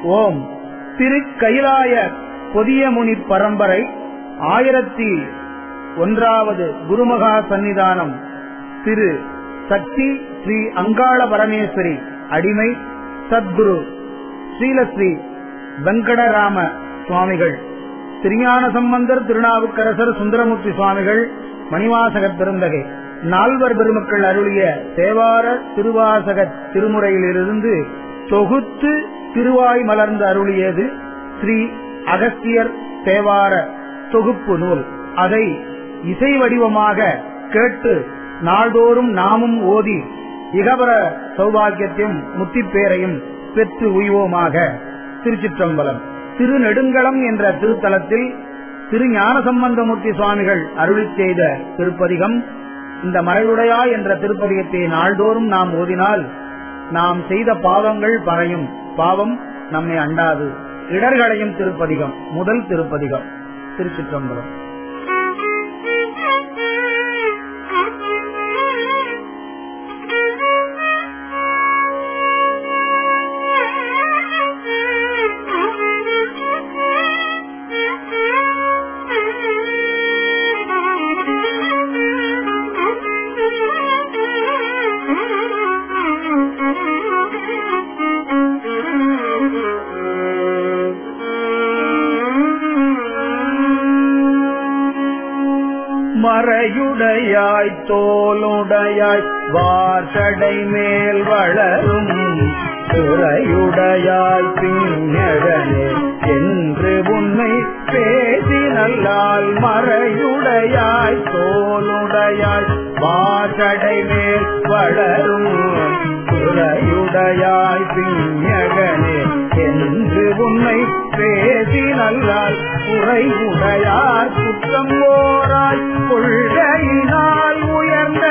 ஓம் திரு கைலாய பொதியமுனி பரம்பரை ஆயிரத்தி ஒன்றாவது குருமகா சன்னிதானம் திரு சக்தி ஸ்ரீ அங்காள பரமேஸ்வரி அடிமை சத்குரு ஸ்ரீலஸ்ரீ வெங்கடராம சுவாமிகள் திருஞான சம்பந்தர் திருநாவுக்கரசர் சுந்தரமூர்த்தி சுவாமிகள் மணிவாசகர் பெருந்தகை நால்வர் பெருமக்கள் அருளிய தேவார திருவாசக திருமுறையிலிருந்து தொகுத்து திருவாய் மலர்ந்து அருளியது ஸ்ரீ அகஸ்தியர் தேவார தொகுப்பு நூல் அதை இசை வடிவமாக கேட்டு நாள்தோறும் நாமும் ஓதி இகபர சௌபாகியத்தையும் முத்திப்பேரையும் பெற்று உய்வோமாக திருச்சிற்றம்பலம் திருநெடுங்களம் என்ற திருத்தலத்தில் திரு ஞானசம்பந்தமூர்த்தி சுவாமிகள் அருளி செய்த திருப்பதிகம் இந்த மறைவுடையா என்ற திருப்பதிகத்தை நாள்தோறும் நாம் ஓதினால் நாம் செய்த பாவங்கள் பறையும் பாவம் நம்மை அண்டாது இடர்களையும் திருப்பதிகம் முதல் திருப்பதிகம் திருச்சிற்றம்பலம் மறையுடையாய் தோலுடையாய் வார்சடை மேல் வளரும் துறையுடையாய் பின்னடனே என்று உன்னை பேசி நல்லால் மறையுடையாய் தோலுடையாய் வார்சடை மேல் வளரும் துறையுடையாய் பின்னகனே என்று உன்னை பேசி நல்லால் குறைவுடையார் குற்றம் ஓராய் கொள்கையினால் உயர்ந்த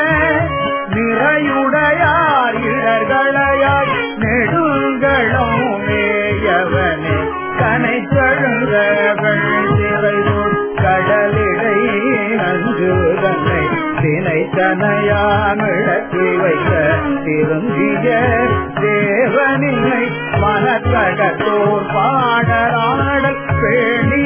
நிறையுடையார் இடர்களையாய் நெடுங்களம் மேயவனே கனை தழுங்கவள் திரையூர் கடலிடை நஞ்சு தன்னை தினை தனையாமிடத்தி வைத்த திருந்திய தேவனில்லை மனக்கடத்தோர் பாடலாடல் பேணி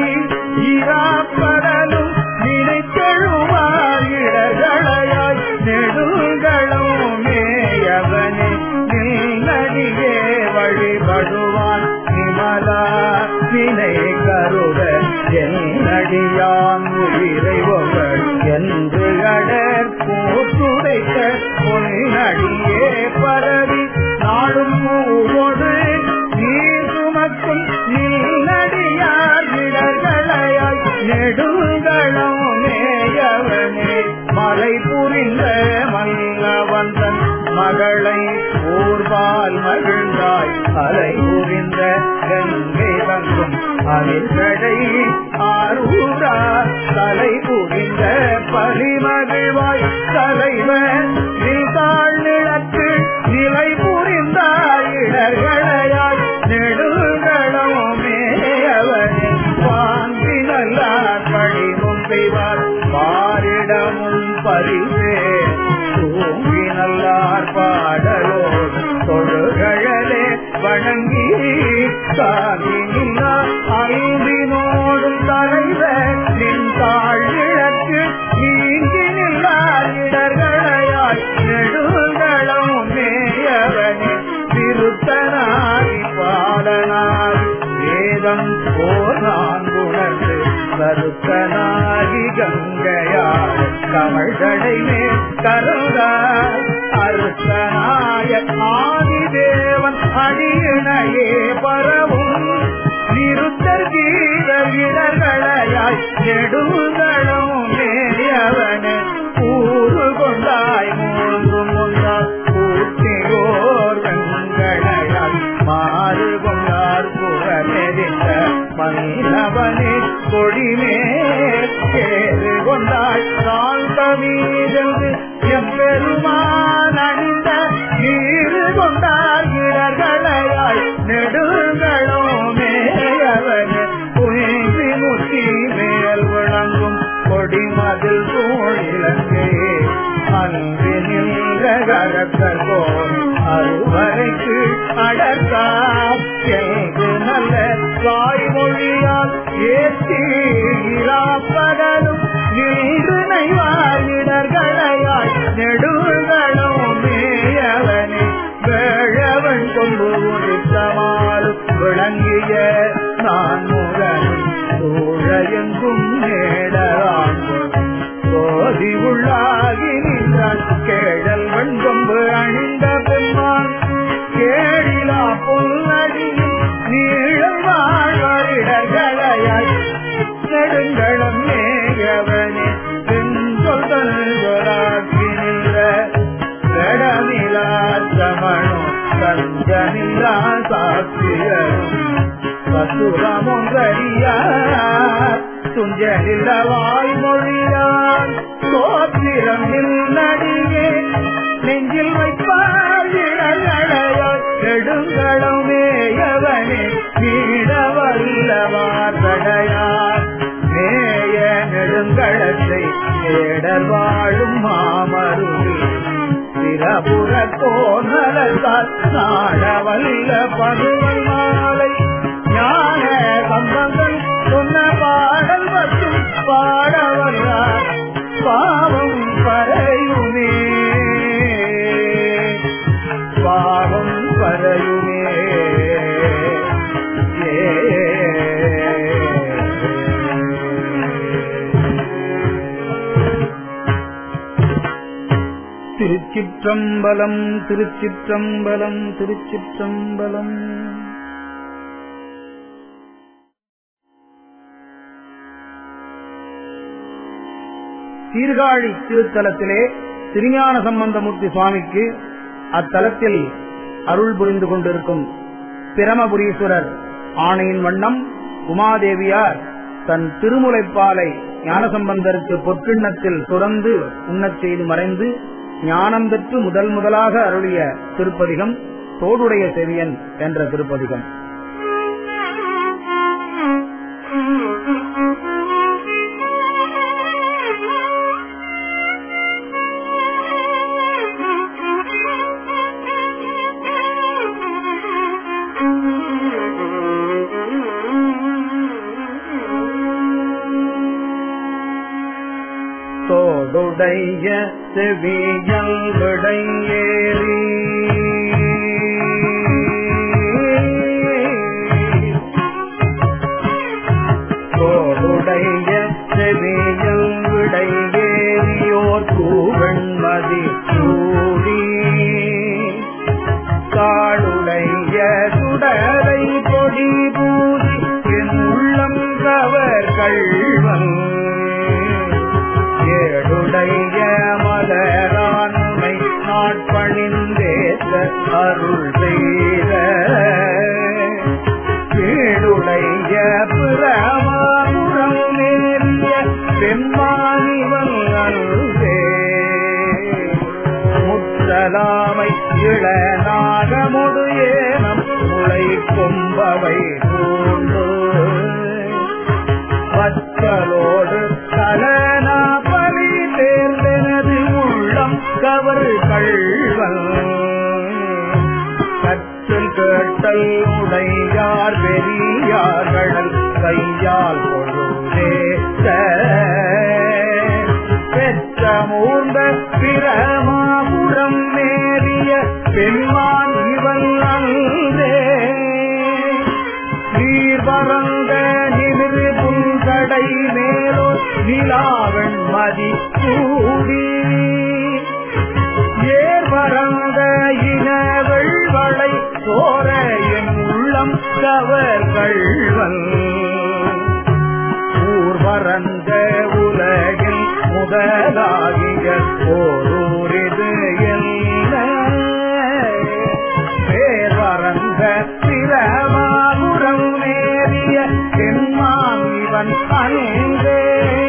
இராப்படலும் நினைத்தழுவார் இடர்களையாய் நெடுங்களும் மேயவனே நின்னடியே வழிபடுவான் நிமலா வினை கருட என்னடியான் உயிரை ஒவர் என்று அடர் போட்டுடைத்த பொன்னடியே பரவி நாடும் பூவோடு நீர் சுமக்கும் நீலடியார் இடர்களையாய் நெடுங்களம் மேயவனே மலை புரிந்த மல்லவந்தன் மகளை ஊர்வால் மகிழ்ந்தாய் அலை புரிந்த கங்கை தங்கும் அணில்கடை ஆரூரா தலை புரிந்த பலிமகிழ்வாய் தலைவன் நீதாள் நிலத்து நிலை புரிந்தாய் இடர்களையாய் நெடுங்களம் மேயவனே வாங்கி நல்லார் பழி முன்பைவார் பாரிடமும் பரிசே தூங்கி நல்லார் பாடலோர் தொழுகழலே வணங்கி சாமி நில்லா ஐந்தினோடும் தலைவர் நின் தாழ் இழக்கு நீங்கி நில்லார் இடர்களையாய் நெடுங்களம் மேயவனே திருத்தனாய் பாலனாய் வேதம் போர் நான் உணர்ந்து கருத்தனாகி கங்கையார் கமழ்களை மேல் கருதாய் அருத்தனாய ஆதிதேவன் அடியினையே பரவும் நிருத்தர் கீத இடர்களையாய் நெடுங்களும் மேயவனே கூறு கொண்டாய் மூன்று முன்னாள் கூட்டியோர் வெங்களையால் மாறு கொண்டார் புறமெறிந்த மன்னவனே கொடிமே கேறு கொண்டாய் கால் கமீதென்று எம்பெருமான் அணிந்த நீரு கொண்டார் இடர்களையாய் நெடுங்களும் மேயவனே புயி முத்தி மேல் விளங்கும் கொடிமதில் தோழிலங்கையே அன்பினில் கரக்கர் போல் அறுவரைக்கு அடர்த்தார் எங்கு வல்ல தாய்மொழியால் ஏற்றி இராப்பகலும் நின்று நைவாழிடர்களையாய் நெடுகளும் மேயவனே வேழவன் கொம்பு உரித்தமாலும் விளங்கிய நான் முகனும் சூழெங்கும் நேடரான் கோதி உள்ளாகி நின்றான் கேழல் வெண்கொம்பு அணிந்த பெண்மான் கேடிலா பொன்னடியும் நீழல் வாழ்வரிடர்களையாய் நெடுங்களம் மேயவனே பெண்கொள் தல்வராக்கி நின்ற கடமிலா சமணோ கஞ்சனிலா சாட்சியரும் பசுரமொன்றறியார் துஞ்சலில வாய்மொழியான் சோத்திரம் நடிகே நெஞ்சில் வைப்பார் இளங்களையால் நெடுங்களமேயவனே நீட வல்லவார் தடையார் மேய நெடுங்களத்தை தேடல் வாழும் மாமருவி சிறபுற கோணலத்தால் நாட வல்ல பருவல் மாலை ஞான சம்பந்தன் சொன்ன பாடல் மற்றும் பாடவல்லார் பாவம் பறையுமே பாவம் பறையுமே திருச்சிற்றம்பலம் திருச்சிற்றம்பலம் திருச்சிற்றம்பலம் சீர்காழி திருத்தலத்திலே திருஞான சம்பந்தமூர்த்தி சுவாமிக்கு அத்தலத்தில் அருள் புரிந்து கொண்டிருக்கும் பிரமபுரீஸ்வரர் ஆணையின் வண்ணம் உமாதேவியார் தன் திருமுலைப்பாலை ஞானசம்பந்தருக்கு பொற்கிண்ணத்தில் துறந்து உண்ணச் செய்து மறைந்து ஞானம் பெற்று முதல் முதலாக அருளிய திருப்பதிகம் தோடுடைய செவியன் என்ற திருப்பதிகம் தோடுடைய செவியல் விடையேறி தோடுடைய செவியல் விடையேறியோர் கூவன்மதி கூடி காடுடைய சுடரை பொடி பூதி என் உள்ளம் கவர் கள்வன் ஏடுடைய மலரான்மை நாட்பணிந்தேத்த அருள் செய்த கீழுடைய பிரமாபுரம் நேரிய பெம்மானிவன் அருளே முத்தலாமை இளநாகமுடு ஏனம் முளை கொம்பவை பூண்டு பச்சலோடு கலனா பலி தேர்ந்தெனது உள்ளம் கவர் கள்வல் கற்றல் கேட்டல் உடையார் பெரியார்கள் கையால் பொழுதேத்த பெற்ற மூர்ந்த பிரமாபுரம் மேறிய பெண்மான் இவன் அல்வே நீர் பறந்த நிமிர் புல்கடை மேலோ நிலாவன் மதி கூடி ஏர் பறந்த இனவள் வளை சோர என் உள்ளம் கவர் கள்வல் ஊர் பறந்த உலகில் முதலாகிய ஓரூரிது என்ன பேர் பறந்த பிரமாபுரம் மேறிய பெண்மான் இவன் அணிந்தே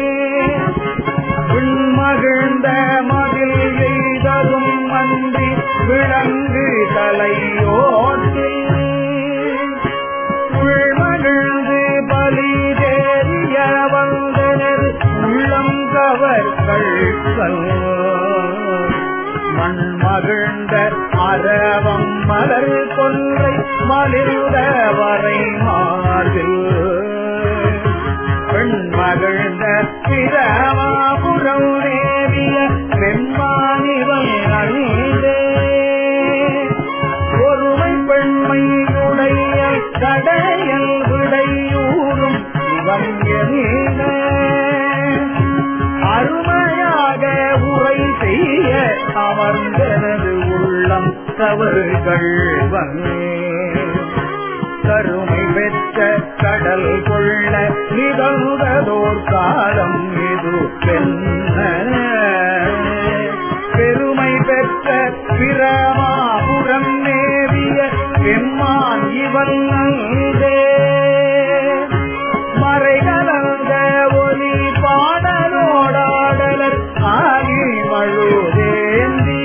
விண்மகிழ்ந்த மதில் எய்ததும் அன்றி விளங்கு தலையோட்டில் உள்மகிழ்ந்து பலி தேறிய வந்தனர் உள்ளம் கவர் கள்கள் மண்ம மகிழ்ந்த அரவம் மலர் கொன்றை மலிர்ந்த வரை மாறில் பெண் மகிழ்ந்த பிரமாபுரம் நேவிய பெண்மானிவன் அணிந்தே ஒருமை பெண்மை உடைய கடையல் விடையூறும் இவன் எனின அருமையாக உரை செய்ய அமர்ந்தனது உள்ளம் தவறுகள் வந்தே கருமை பெற்ற கடல் கொள்ள நிகழ்ந்ததோர் காலம் இது பெண்ண பெருமை பெற்ற பிரமாபுரம் நேவிய பெம்மான் இவன் நல்தே மறை கலந்த ஒலி பாடலோடாடலர் ஆகி மழுதேந்தி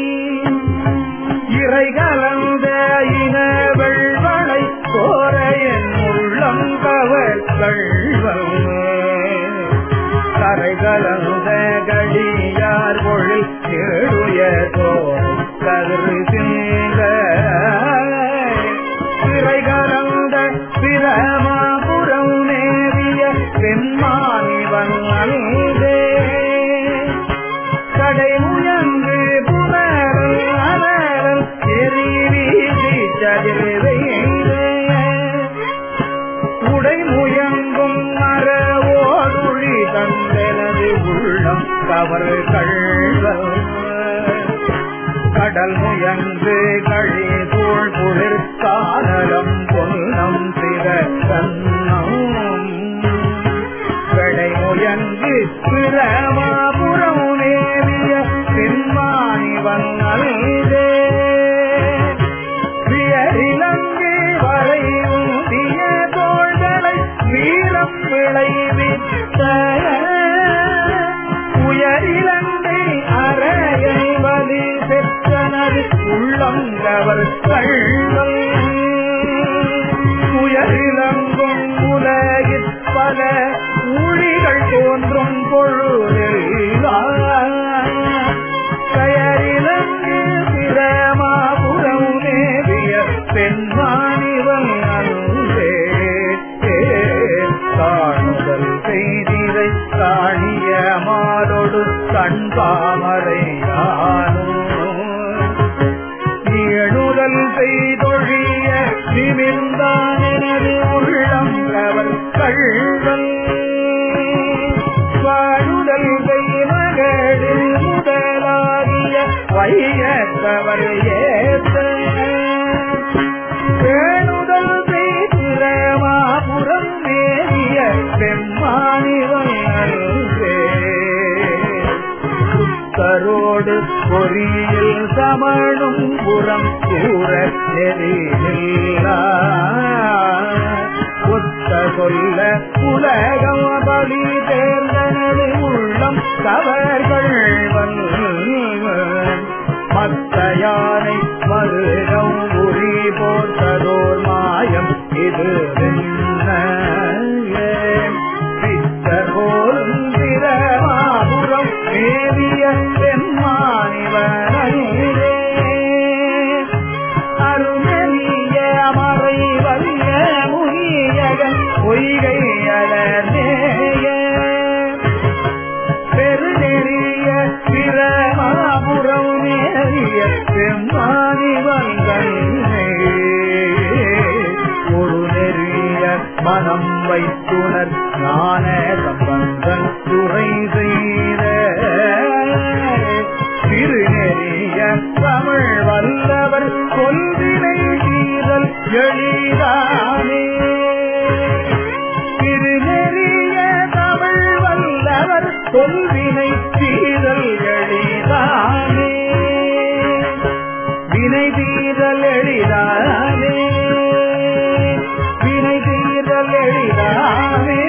இறை கலந்த இன வெள்வளை கோர என் உள்ளம் கவர் கள்வமே கரை கலந்த கடியார் பொழில் கேடுய தோறும் கதிர் சிந்த சிறை கலந்த பிரமாபுரம் நேவிய பெண்மானிவன் அல்தே கடை முயங்கு புனரல் அலரல் எரி வீசி சதிர்வே உடை முயங்கும் மரவோடுழி தந்தனது உள்ளம் கவர் கள்வல் கடல் முயங்கு கழி தூள் குளிர் கானலம் பொன்னம் சிற கண்ணம் கடை முயங்கு பிரமாபுரம் நேவிய பெண்மானி வந்தே வியரிலங்கு வரை ஊதிய தோள்களை வீரம் விளைவித்த உயரிலங்கை அறையை வலி பெற்றனது உள்ளங்கவர் கள்வல் உயரிலங்கும் உலகில் பல ஊழிகள் தோன்றும் பொழுதெல்லாம் கயரிலங்கு பிரமாபுரம் நேவிய பெண்மானிவன் அன்பே காணுதல் செய்திரை காணிய மாலோடு கண்பாமரையானோ ஏழுதல் செய்தொழிய நிமிர்ந்தான் எனது உள்ளம் அவர் கள்வல் வாழுதல் மகளில் முதலாகிய வையத்தவர் ஏத்த பேணுதல் செய்திரமாபுரம் மேறிய பெம்மானிவன் சுத்தரோடு பொறியில் சமணும் புறம் கூற நெறியில்லா ஒத்த சொல்ல உலகம் பலி தேர்ந்தனது உள்ளம் கவர்கள் மத்த யானை மருகம் உரி போர்த்ததோர் மாயம் இது பித்தகோலும் திரமாபுரம் மேவிய பெம்மானிவனே அருமெலிய மறை வல்ல முனியகன் பொய்கை அலநேய பெருநெறிய பிரமாபுரம் நேரிய பெம்மானி வந்தனே ஒரு நெறிய மனம் வைத்துணர் ஞான சம்பந்தன் துறை செய்த திருநெறிய தமிழ் வல்லவர் கொல்வினை தீரல் எளிதானே திருநெறிய தமிழ் வல்லவர் கொல்வினை தீரல் எளிதானே வினை தீரல் எளிதானே வினை தீரல் எளிதானே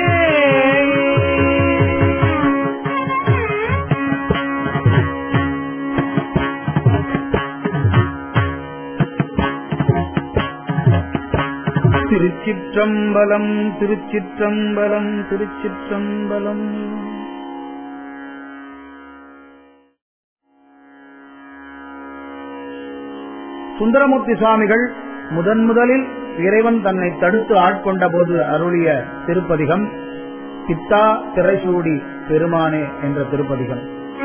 திருச்சிற்றம்பலம் திருச்சிற்றம்பலம் திருச்சிற்றம்பலம் சுந்தரமூர்த்தி சுவாமிகள் முதன் முதலில் இறைவன் தன்னை தடுத்து ஆட்கொண்ட போது அருளிய திருப்பதிகம் பித்தா திரைசூடி பெருமானே என்ற திருப்பதிகம்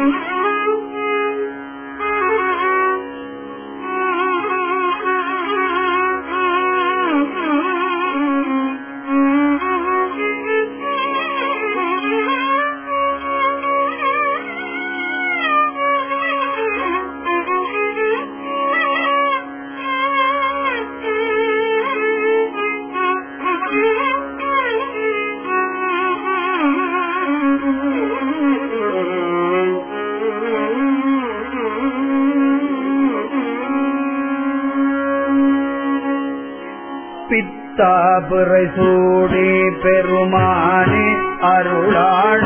பித்தாபுரை சூடி பெருமானே அருளாட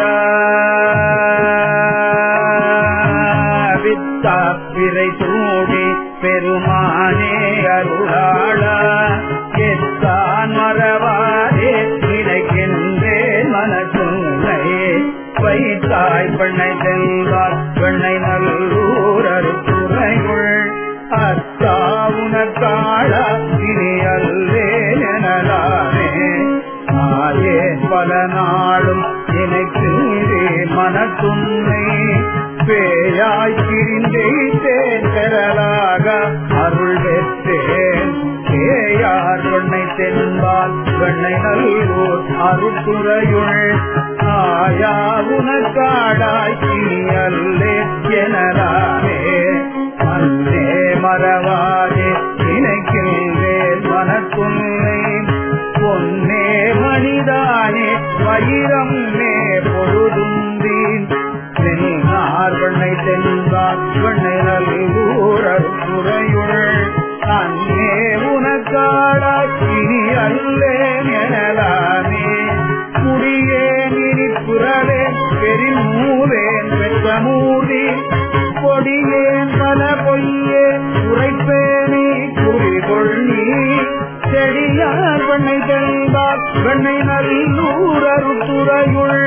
வித்தாப்பிரை சூடி பெருமானே அருளாள எத்தான் மறவாதே நினைக்கின்றேன் மனசுனை வைத்தாய் பெண்ணை செல்வார் பெண்ணை நல்லூர் அருத்துறையுள் அத்தா உனக்காளா இனி அல்லேன் எனலானே ஆயே பல நாளும் நினைக்கின்றேன் மனத்துன்னை பேயாய் பிரிந்தேன் பெறலாக அருள் பெற்றேன் பேயார் பெண்ணை தென்பால் பெண்ணை நல்லூர் அருட்டுறையுள் ஆயா உனக்காடாய் இனி அல்லே எனலானே அன்னே மறவாதே நினைக்கின்றேன் மனக்குன்னை பொன்னே மனிதானே வயிரம் மே பொழுதுந்தீன் தென்னார் வெண்ணை தென்பார் வெண்ணை நல்லூரர் துறையுள் அன்னே உனக்காடாய் இனி அல்லேன் எனலானே குடியேன் இனி புரளேன் பெரிமூவேன் பெற்ற மூடி கொடியேன் பல பொய்யே உரைப்பேனே குறிகொள் நீ செடியார் வெண்ணை தெல்வார் வெண்ணை நல்லூரரு துறையுள்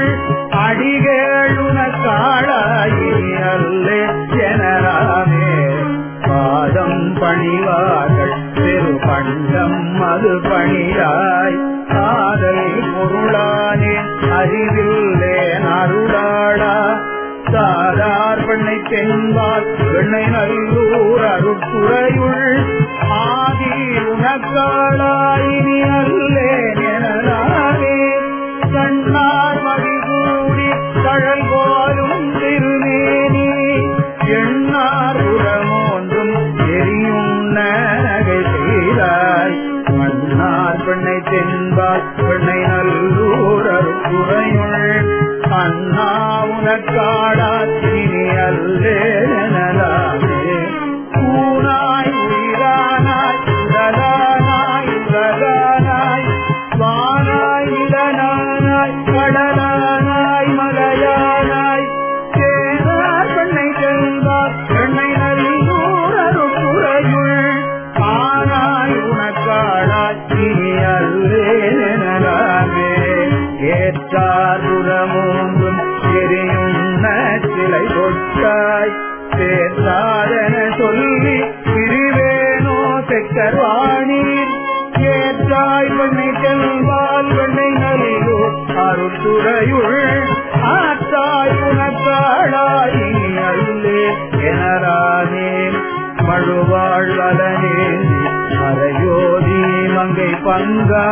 அடிகேளுனக்காளாயி அல்லே எனராமே பாதம் பணிவார்கள் பெரு பண்டம் அது பணியாய் காதல் பொருளானே அறிவில்லேன் அருளாளா சாதார் பெண்ணை தென்பால் வெண்ணை நல்லூர் அருட்குறையுள் ஆதி உனக்காளாயினி அல்லேன் எனலானே கண்ணார் மடிகூடி கழல் போலும் திருநேனி எண்ணார் உரமோன்றும் எரியும் நகை செய்தாய் மன்னார் பெண்ணை தென்பால் பெண்ணை நல்லூர் அருட்குறையுள் அண்ணா உனக்காடா இனி அல்லேனலாமே ஊனாய் உயிரானாய் உடலானாய் உலகானாய் வானாய் நிலனானாய் கடலானாய் மலையானாய் சேனார் பெண்ணை செல்வார் பெண்ணை நல்லூர் அருப்புறையுள் ஆனாய் உனக்காடாய் இனி அல்லேனலாமே ஏற்றார் புறமூன்றும் எரியும் சிலை கொட்டாய் சேர்த்தாதென சொல்லி பிரிவேனோ தெக்கர்வாணீர் ஏற்றாய் பெண்ணை செல்வால் பெண்ணை நல்லோ அருத்துறையுள் ஆத்தாய் உனக்காளாய் அல்லே எனரானே மழுவாழ்வலனே மறையோதி மங்கை பங்கா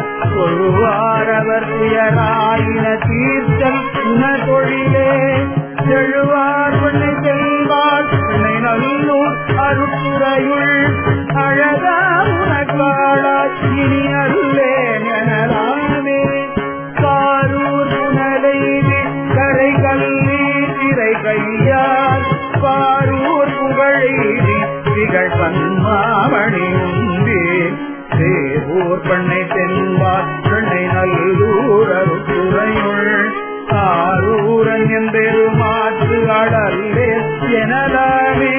கொழுவாரவர் துயராயின தீர்த்தல் உன தொழிலே செழுவார் பெண்ணை செல்வார் பெண்ணை நல்லூர் அருத்துறையுள் அழகா உனக்காளா இனி அல்லேன் எனலாமே காரூர் புனலை கரை கல்லி திரை கையார் பாரூர் புகழெய்தி திகழ் பன்மாமணி உண்டே சேவூர் பெண்ணை தென்பார் பெண்ணை நல்லூர் அருத்துறையுள் ஆரூரன் என்பெருமாற்று அடல்லே எனலாமே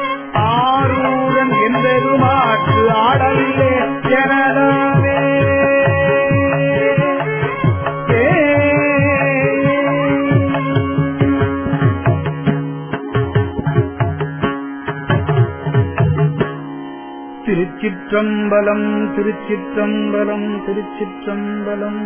ஆரூரன் என்பெருமாற்று ஆடல்லே எனலாமே திருச்சிற்றம்பலம் திருச்சிற்றம்பலம் திருச்சிற்றம்பலம்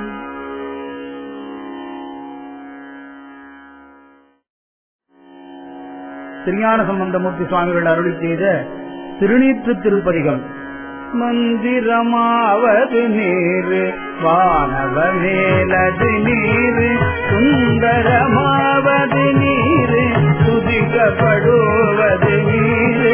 திருஞான சம்பந்தமூர்த்தி சுவாமிகள் அருளி செய்த திருநீற்று திருப்பதிகம் மந்திரமாவது நீரு வானவ மேலது நீரு சுந்தரமாவது நீரு துதிக்கப்படுவது நீரு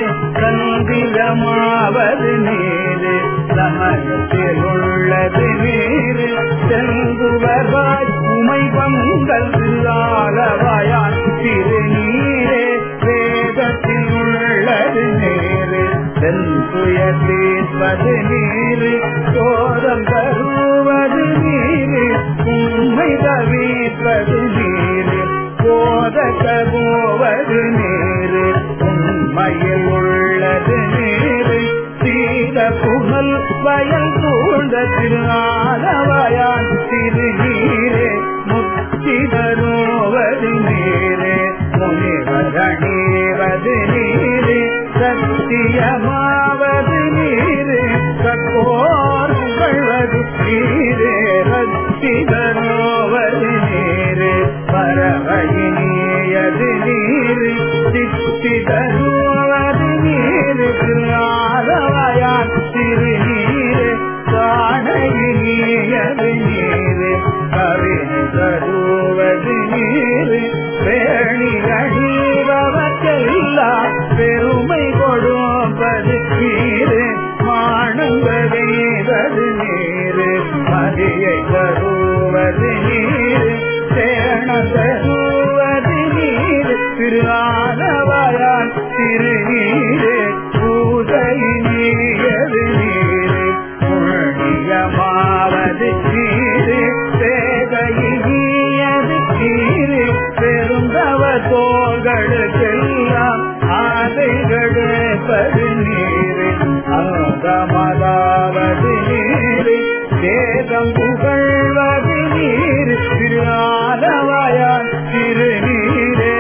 சந்திரமாவது நீரு சமயத்தில் உள்ளது நீரு செங்குவராய் உமை பங்கல் ஆளவாயான் திருநீரே வேதத்தில் உள்ளது நேரு செந்துயர் தீர்ப்பது நீரு சோதம் தருவது நீரு உண்மை தவிப்பது நீரு போத போவது நீரு உண்மையில் உள்ளது நீரு சீத புகழ் வயல் சூழ்ந்த திருநாளவயான் திருநீரே முக்தி தருவது நீரே முனிவரணீவது நீரே சத்தியமாவது நீரு கற்போர் புகழ்வது நீரே ரத்தி தருவது நீரு பரவயினியது நீரு சித்தி தருவது நீரு திருநாதவயான் திருநீரு காணையினியது நீரு கவினி தருவது நீரு பேணி அழிவவற்கெல்லாம் பெருமை கொடுப்பது நீரு மாணவதேவது நீரு மதியை தருவது நீரு சேண தருவது நீரு திருநாதவயான் திருநீரு பூதையினியது நீரு புண்ணியமாவது நீரு சேவையினியது நீரு பெருந்தவ தோள்களுக்கெல்லாம் ஆதைகளுப்பது நீரு அங்கமதாவது நீரு வேதம் புகழ்வது நீரு திருநாதவயான் திருநீரே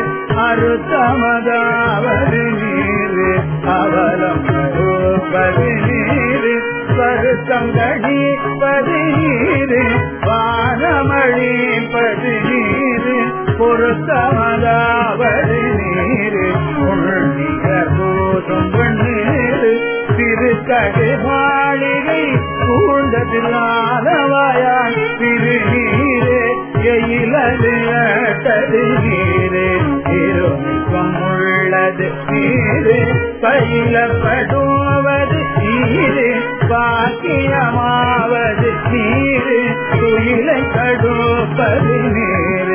அருத்தமதாவது நீரு அவலம் ரூபது நீரு வருத்தம் கணிப்பது நீரு வானமழிப்பது நீரு பொருத்தமதாவது நீரு புண்ணிய போதும் நீரு திருக்கடு மாளிகை சூழ்ந்த திருநாதவாயான் திருநீரே எயிலது அட்டது நீரே இருக்கம் உள்ளது நீரு பயிலப்படுவது நீரு பாக்கியமாவது நீரு துயிலை கடுப்பது நீரு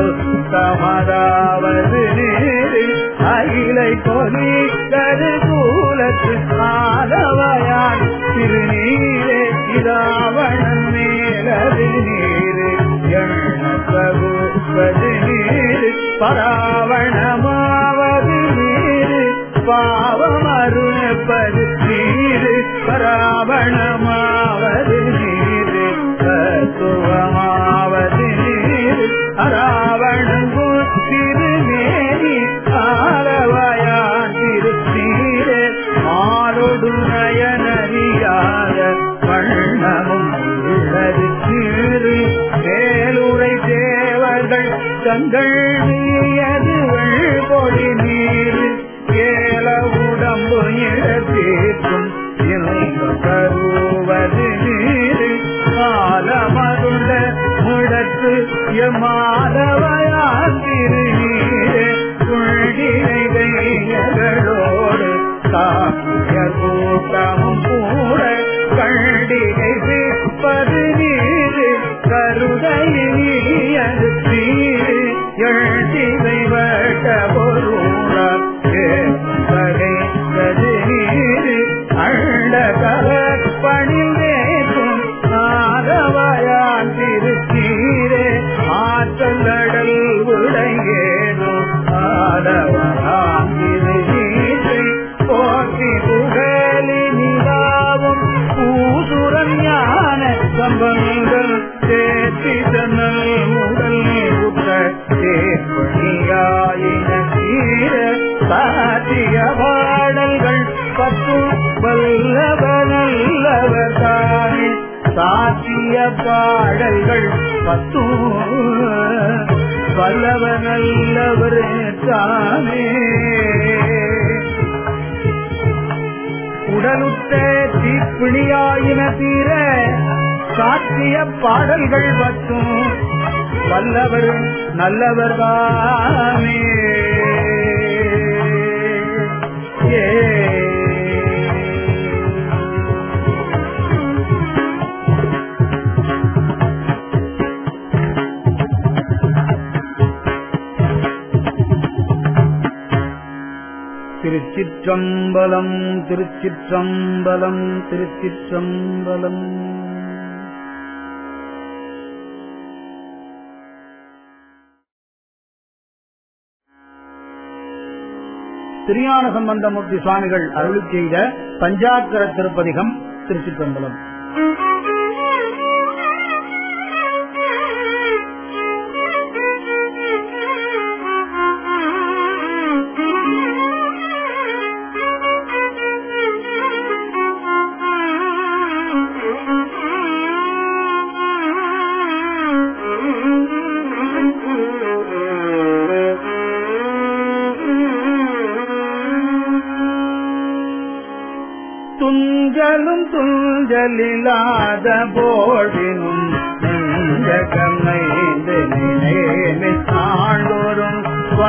சுத்தமதாவது நீரு அகிலை பொலி கருகூலத்து ஆதவயான் திருநீரே இராவணன் மேலது நீரு எண்ணப்பகுப்பது நீரு பராவணமாவது நீரு பாவம் அருணப்பது நீரு பராவணமாவது நீரு தத்துவமாவது நீரு அராவணங்கு திருநேரி ஆலவயான் திருநீரே மாலொடு நயனறியாத வண்ணமும் உள்ளது நீரு வேலுரை தேவர்கள் தங்கள் நீயது வெள்பொழி நீரு ஏல உடம்பு இடத்தீர்க்கும் கருவது நீரு காலமருள முடத்து எமாதவயான் திருநீரே புள்ளினைகளோடு காப்பிய கூட்டமும் கூட கண்டிகை விற்பது நீரு கருதையினியது நீரு எழுதிவை வட்ட பொருளால் வகை நீரு அள்ள கலப்பணில் வேக்கும் ஆதவயான் திருத்தீரே ஆற்றல் சாத்திய பாடல்கள் பத்தும் வல்லவ நல்லவர் தானே உடலுத்த தீப்பிணியாயின தீர சாத்திய பாடல்கள் பத்தும் வல்லவர் நல்லவர் தானே ஏ திருச்சிற்றம்பலம் திருச்சிற்றம்பலம் திருச்சிற்றம்பலம் திருஞான சம்பந்தமூர்த்தி சுவாமிகள் அருளி செய்த பஞ்சாக்கர திருப்பதிகம் திருச்சிற்றம்பலம் துஞ்சலும் துஞ்சலில்லாத போதினும் நெஞ்சகமைந்து நினைவு ஆண்டோரும்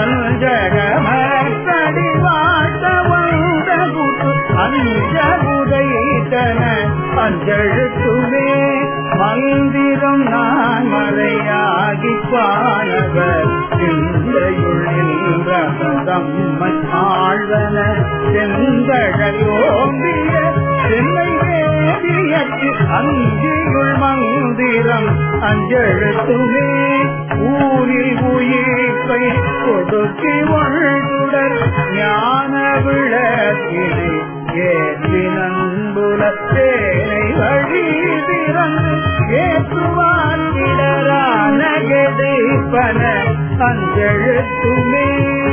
வஞ்சகமடி வாட்ட வந்த குட்டு அஞ்ச உதைத்தன அஞ்செழுத்துமே மந்திரம் நான் மறையாகி பானவர் சிந்தையுள் தம்மை ஆழ்வன செந்தழலோம்பிய சென்னை வேதியற்கு அஞ்சியுள் மந்திரம் அஞ்செழுத்துமே ஊரில் உயிர்ப்பை கொடுக்கி வாழ்துடர் ஞான விளக்கினை ஏற்றி நண்புல தேனை வழி திறந்து ஏற்றுவார்கிடரான கெதைப்பன அஞ்செழுத்துமே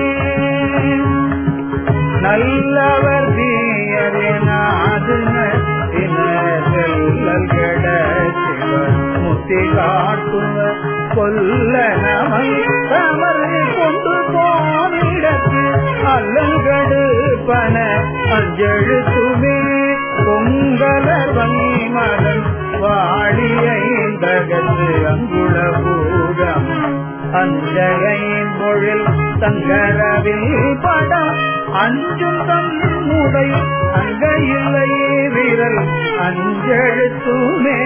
நல்லவர் தீயறினாதுனல் கெட முத்தி காட்டுவர் கொல்ல நமை தமரை கொண்டு போனிடத்து அல்லல்கடுப்பன அஞ்செழுத்துமே பொங்கலர் வன்மலன் வாழியைந்தகத்து அங்குள பூரம் அஞ்சகையின் பொழில் தங்கரவில் படம் அஞ்சும் தம்முடை அங்கையில்லையே விரல் அஞ்செழுத்துமே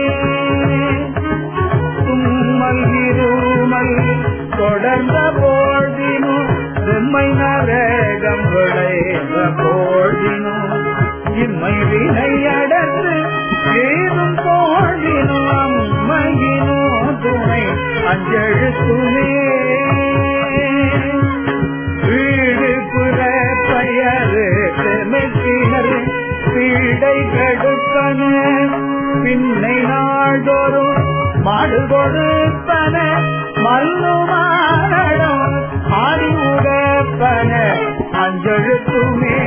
தும்மல் இருமல் தொடர்ந்த போழ்தினும் செம்மை நரகம் விளைந்த போழ்தினும் இம்மை வினை அடர்ந்து ஏதும் போழ்தினும் அம்மையினோ துணை அஞ்செழுத்துமே வீடு புற பெயரு செமெத்தினர் பீடை கெடுப்பன பின்னை நாள்தோறும் மாடு கொடுப்பன மல்லுமாடம் ஆடி உடப்பன அஞ்செழுத்துமே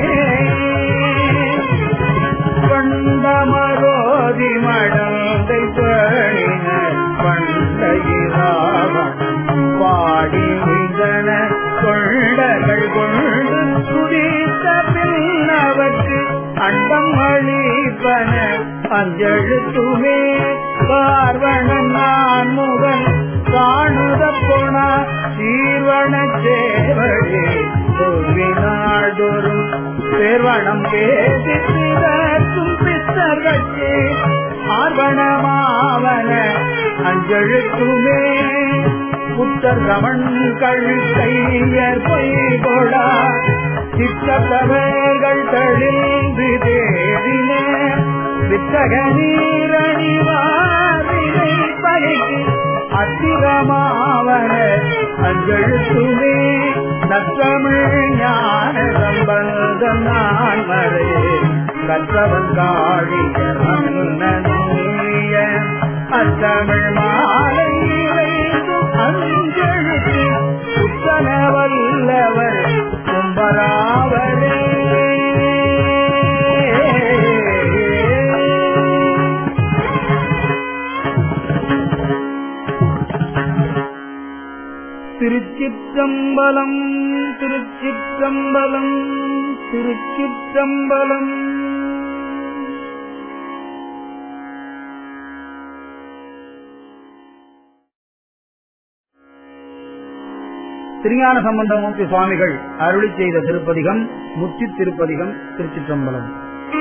கொண்டமரோதி மடந்தை பணினர் பண்டையிராவணம் பாடி உய்தன கொண்டகள் கொண்டு துதித்த பின்னவற்று அண்டம் அழிப்பன அஞ்செழுத்துமே பார்வணன் நான் முகன் காணுத போனா சீர்வன சேவழி நாள்தோறும் சேர்வனம் பேசி பிறக்கும் பித்தர்கட்சி ஆர்வணமாவன அஞ்செழுத்துமே புத்தர் ரமண் கழுத்தையர் பொய்கொடா சித்தவர்கள் தழிந்து தேடின வித்தக நீரணிவாரினை பலிக்கு அத்திரமாவன அஞ்செழுத்துமே நற்றமிழ் ஞான சம்பந்தம் நான் மறை கற்றவன் காழியர் மன்னனூய அத்தமிழ் மாலை அஞ்செழுத்து புத்தன வல்லவர் கும்பராவரே திருச்சிற்றம்பலம் திருச்சிற்றம்பலம் திருச்சிற்றம்பலம் திருஞான சம்பந்தமூர்த்தி சுவாமிகள் அருளி செய்த திருப்பதிகம் முத்தி திருப்பதிகம் திருச்சிற்றம்பலம்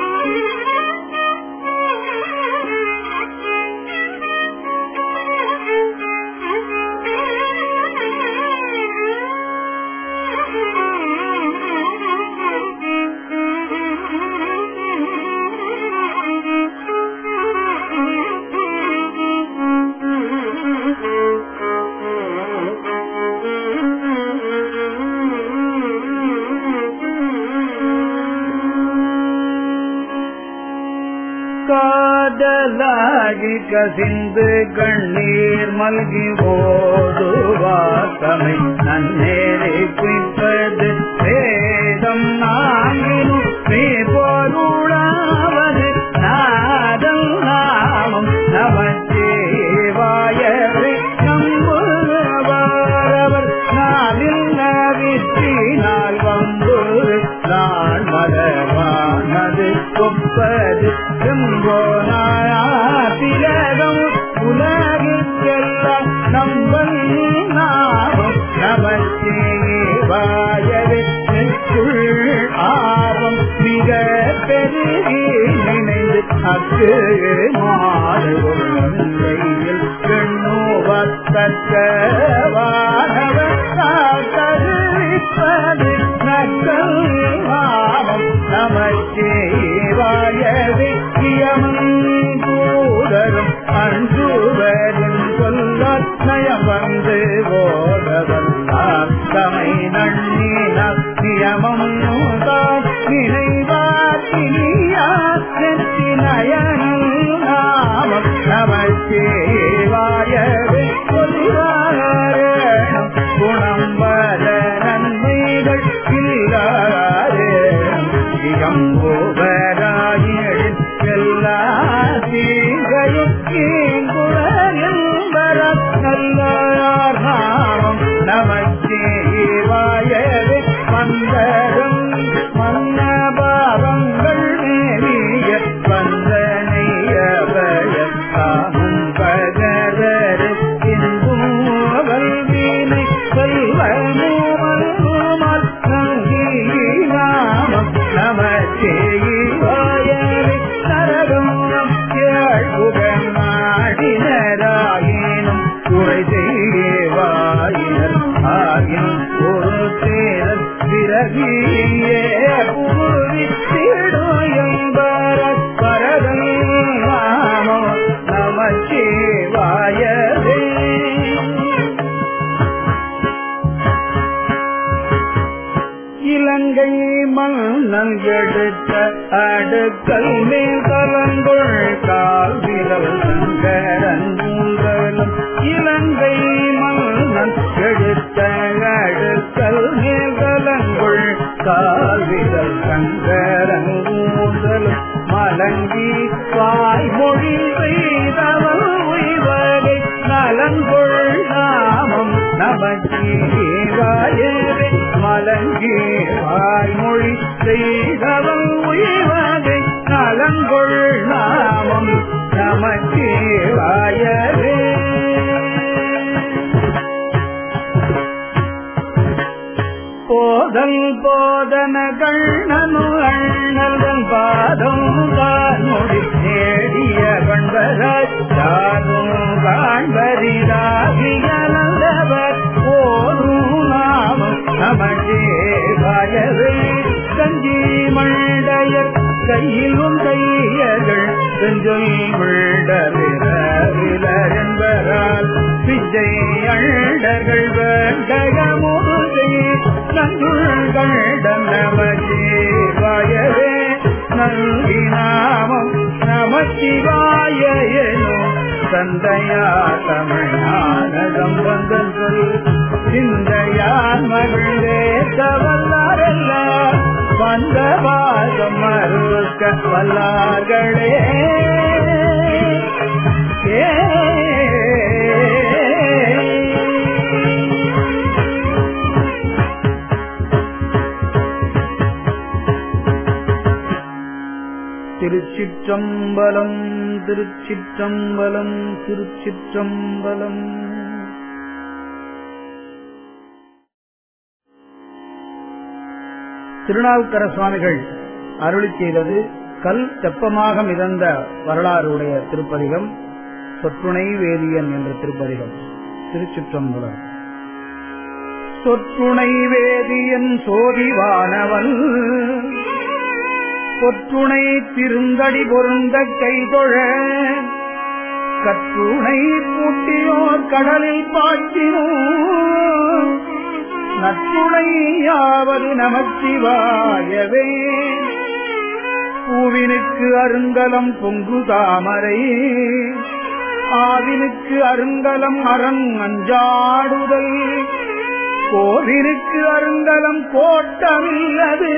காதலாகி கசிந்து கண்ணீர் மல்கி ஓதுவாத்தமை நன்னேரை குய்ப்பது வேதம் நாங்கினும் நீ பொருளாவது நாதம் நாமம் நமச்சேவாயரை நம்புவாரவர் நாளில் நவிற்றினால் வம்பு நான் மலவானது கொப்பது செம்போனாத்திலகம் உலகிற்கெல்லாம் நம்பல் நாமம் நமச்சேவாயரை நெற்றுள் ஆர்வம் மிக பெருகி நினைந்து அக்கு மாறுகையில் பெண்ணோவத்தக்கவானவர் காத்தருவிப்பது நக்கல் மாமம் நமச்சேவாயவே கியமன் கூதரும் அன்புவரின் சொல்லால் நயம் வந்து ஓதவல்லார் தமை நன்னினார் நியமம் தான் நினைவாக்கினியா நெற்றி நயனல் நாமம் நமச்சேவாயவே பொலிவாரணம் குணம் வர நன்மைகள் இல்லாரே இயம்போவராயின் எல்லா தீங்கையும் தீங்குழலில் வர நல்லார் நாமம் நமச்சேவாயவே மந்தரம் மன்னபாவங்கள் மேலிய வந்தனையவய காமம் பகரரு இன்புவல் வீணை செல்வமுமல் நங்கி நாமம் நமச்சேவாயவே நரகம் கேழ்புகநாடினராயினும் குறை செய்வாயினர் ஆகினும் ஒரு தேரல் பிறகியே புகுவித்திடுயம்பர பரதல் நாமோ நமச்சேவாயவே இலங்கை மன்னன் எடுத்த அடுக்கல் மேல் கலங்குள் கால் விரல் சங்கரன் மூன்றலும் இலங்கை மன்னன் எடுத்த அடுக்கல் மேல் கலங்குள் கால் விரல் சங்கரன் மூன்றலும் மலங்கி வாய்மொழி செய்தவள் உய்வகை நலங்கொள் நாமம் நமச்சீவாயவே மலங்கி வாய்மொழி செய்தவள் உய்வகை நலங்கொள் நாமம் நமச்சீவாயவே போதல் போதனகள் நனு அண்ணல்கள் பாதம் கான்மொழி தேடிய பண்பராய் யாரும் காண்பரிதாகியவர் போரும் நாமம் நமக்கே பயவே கஞ்சி மண்டையர் கையிலும் கையர்கள் செஞ்சொல் விழவிலர் என்பரால் பிச்சை அண்டர்கள் வேண்டகமுதை நன்றுள்கள் நமக்கே பயவே நல்கி நாமம் நமச்சிவாய எனும் தந்தையா தமிழ்நாட சம்பந்தன் சொல் சிந்தையான் மகிழ்ந்தே தவல்லாரெல்லாம் வந்த பாதம் மறுக்க வல்லார்களே ஏ திருச்சிற்றம்பலம் திருச்சிற்றம்பலம் திருச்சிற்றம்பலம் திருநாவுக்கர சுவாமிகள் அருளி செய்தது கல் தெப்பமாக மிதந்த வரலாறு உடைய திருப்பதிகம் சொற்றுணை வேதியன் என்ற திருப்பதிகம் திருச்சிற்றம்பலம் சொற்றுணை வேதியன் சோதிவானவன் பொற்றுணை திருந்தடி பொருந்த கைதொழ கற்றுணை பூட்டியோர் கடலில் பாட்டினோ நற்றுணையாவது நமச்சிவாயவே பூவினுக்கு அருங்கலம் பொங்கு தாமரை ஆவினுக்கு அருங்கலம் அரண் அஞ்சாடுதல் கோவினுக்கு அருங்கலம் கோட்டமில்லது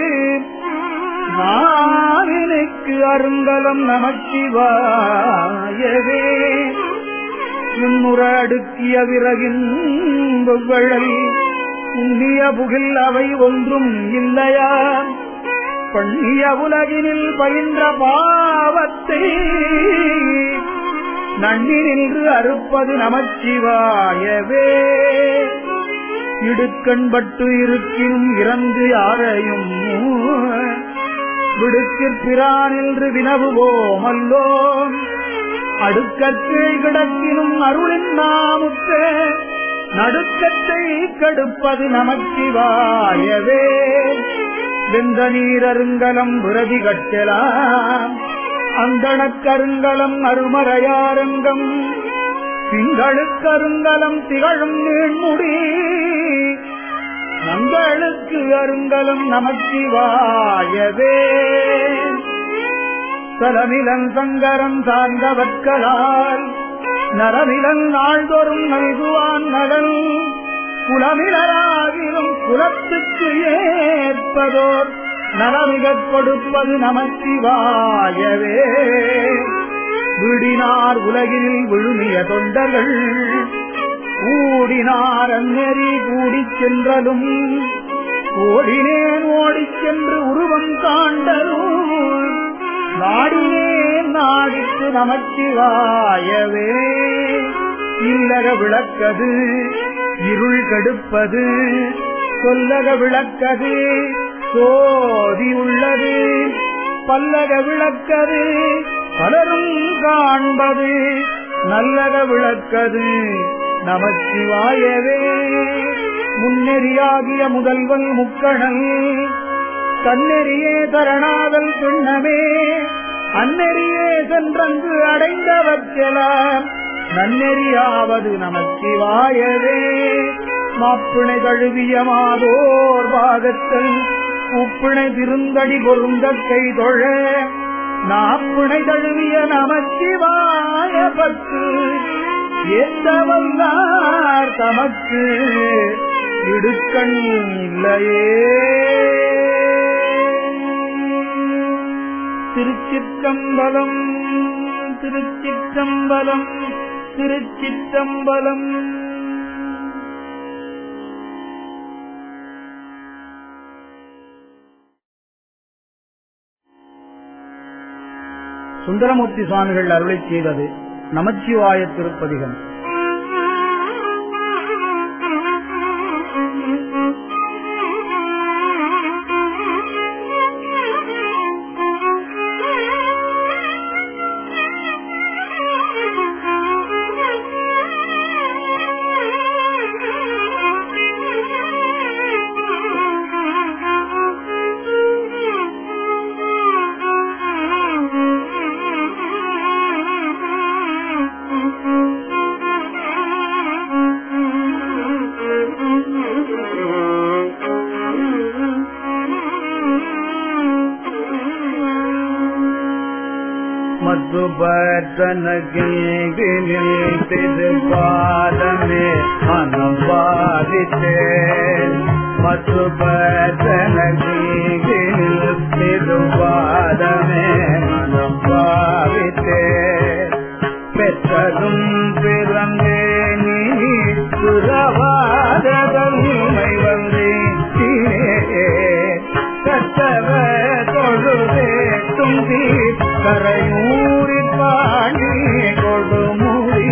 நாவினுக்கு அருங்கலம் நமச்சிவாயவே முன்னுற அடுக்கிய விறகின் வெவ்வழல் உண்ணிய புகில் அவை ஒன்றும் இல்லையா பண்ணிய உலகினில் பயின்ற பாவத்தை நன்னி நின்று அறுப்பது நமச்சிவாயவே இடுக்கண்பட்டு இருக்கினும் இறந்து யாரையும் விடுக்கிற் பிரானின்று வினவுவோம் அல்லோம் அடுக்கத்தில் கிடக்கினும் அருளின் நாமுற்ற நடுக்கத்தை கடுப்பது நமச்சிவாயவே வெந்த நீரருங்கலம் விரதி கட்டலாம் அந்தணக்கருங்கலம் அருமறையாரங்கம் திங்களுக்கருங்கலம் திகழும் நீண்முடி நங்களுக்கு அருங்கலம் நமச்சிவாயவே தலமிலன் சங்கரம் சார்ந்தவற்களால் நரமிலன் நாள்தோறும் நல்குவான் நலன் குலமிலராகிலும் குலத்துக்கு ஏற்பதோர் நலமிகக் கொடுப்பது நமச்சிவாயவே விடினார் உலகினில் விழுமிய தொண்டர்கள் கூடினார் அந்நெறி கூடிச் சென்றலும் ஓடினேன் ஓடிச் சென்று உருவம் காண்டலும் நாடினேன் நாடித்து நமச்சிவாயவே இல்லக விளக்கது இருள் கடுப்பது சொல்லக விளக்கது சோதி உள்ளது பல்லக விளக்கது பலரும் காண்பது நல்லக விளக்கது நமச்சிவாயவே முன்னெறியாகிய முதல்வன் முக்கணல் தன்னெறியே தரணாதல் பின்னமே அந்நெறியே சென்றங்கு அடைந்தவற்றெல்லாம் நன்னெறியாவது நமச்சிவாயவே மாப்பிணை தழுவிய மாதோர் பாகத்தல் உப்பிணை திருந்தடி பொருந்த கை தொழ நாப்பிணை தழுவிய நமச்சிவாய பத்து ஏத்தவல்லார் தமக்கு இடுக்கண் இல்லையே திருச்சிற்றம்பலம் திருச்சிற்றம்பலம் திருச்சிற்றம்பலம் சுந்தரமூர்த்தி சுவாமிகள் அருளை செய்தது நமச்சிவாய திருப்பதிகம் மதுபத்தனகில் திருப்பாதமே மனம் பாதித்தேன் மதுபத்தனகில் திருப்பாதமே மனம் பாவித்தேன் பெற்றதும் பிறந்தே நீ புறவாத தன்மை வந்தே கத்தவ தொழுதே தும்பி கரையூரில் பாடி கொடுமுடி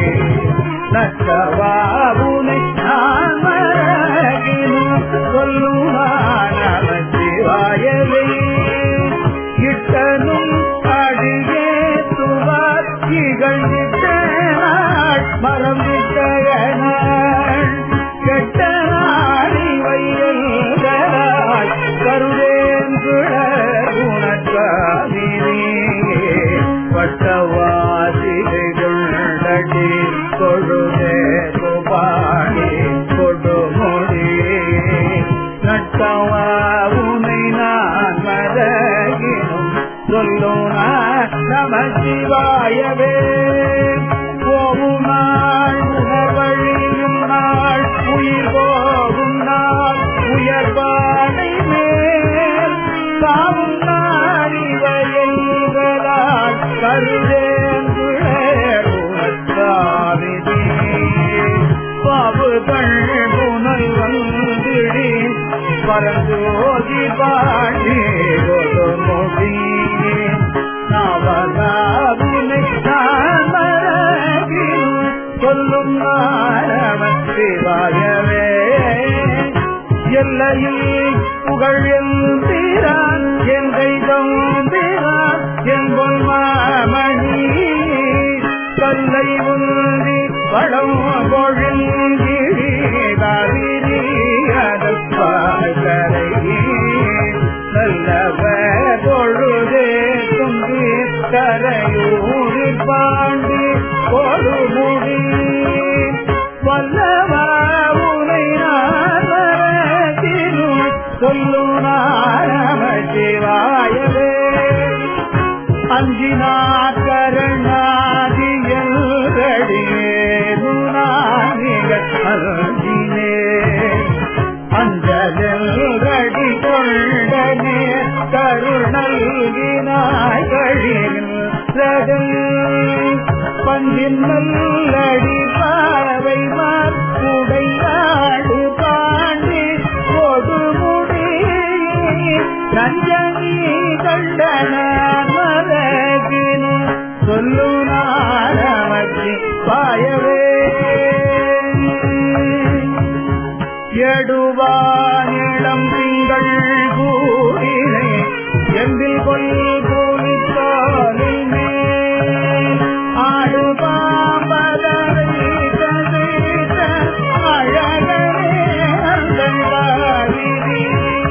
நச்சவாவுனை நான் மறகினும் சொல்லுவானவன் சிவாயவே இட்டனும் அடியே துவார் இகழ்ந்திட்ட நாள் மரம் விட்ட நாள் கெட்ட நாடி வையல்களாய் கருவேங்குழல் உணர்காதினே பட்டவாசிகள் நடி கொழுதே பாடி கொடுமொழி நட்டவா உனை நான் மதகினும் சொல்லும் நம சிவாயவே போகும் நாள் உணர்வழியும் நாள் உயிர் போகும் நாள் உயர்வானை மேல் சாவும் நாடி வயல்களால் கருதேங்குழற்காவிதி பாபுகள் புனல் வந்திடி பரஞ்சோதி பாடி கொடுமுடி நவதாபுனை தாமரகில் சொல்லும் நாரவன் சிவாயவே எல்லையில் புகழ் எந்திரான் எங்கை தம்பிரான் என்பொன் மாமணி கல்லை உந்தி படம் பொழில் நல்லவ பொழுதே தும்பி கரையூரில் பாண்டி கொடுமுடி வல்லவா உனை நான் மறக்கினும் சொல்லும் நாரம சிவாயவே அஞ்சினார் கருணாதியல் கடியேனுனானிக அருந்தினே அஞ்சலி கொண்டனே கருணல்கினாய் கழிகள் பஞ்சின் நல்லடி பாவை மாடையாடு பாண்டி கொடுமுடி நஞ்சனி கண்டன மலகினு சொல்லு நாரமத்தி பாயவே எடுவானிடம் திங்கள் கூறினை எம்பில் கொல் கூலித்தாலில் மேல் ஆடு பாம்பதரை கதைத்த அழகரே அந்தன் வாரிதி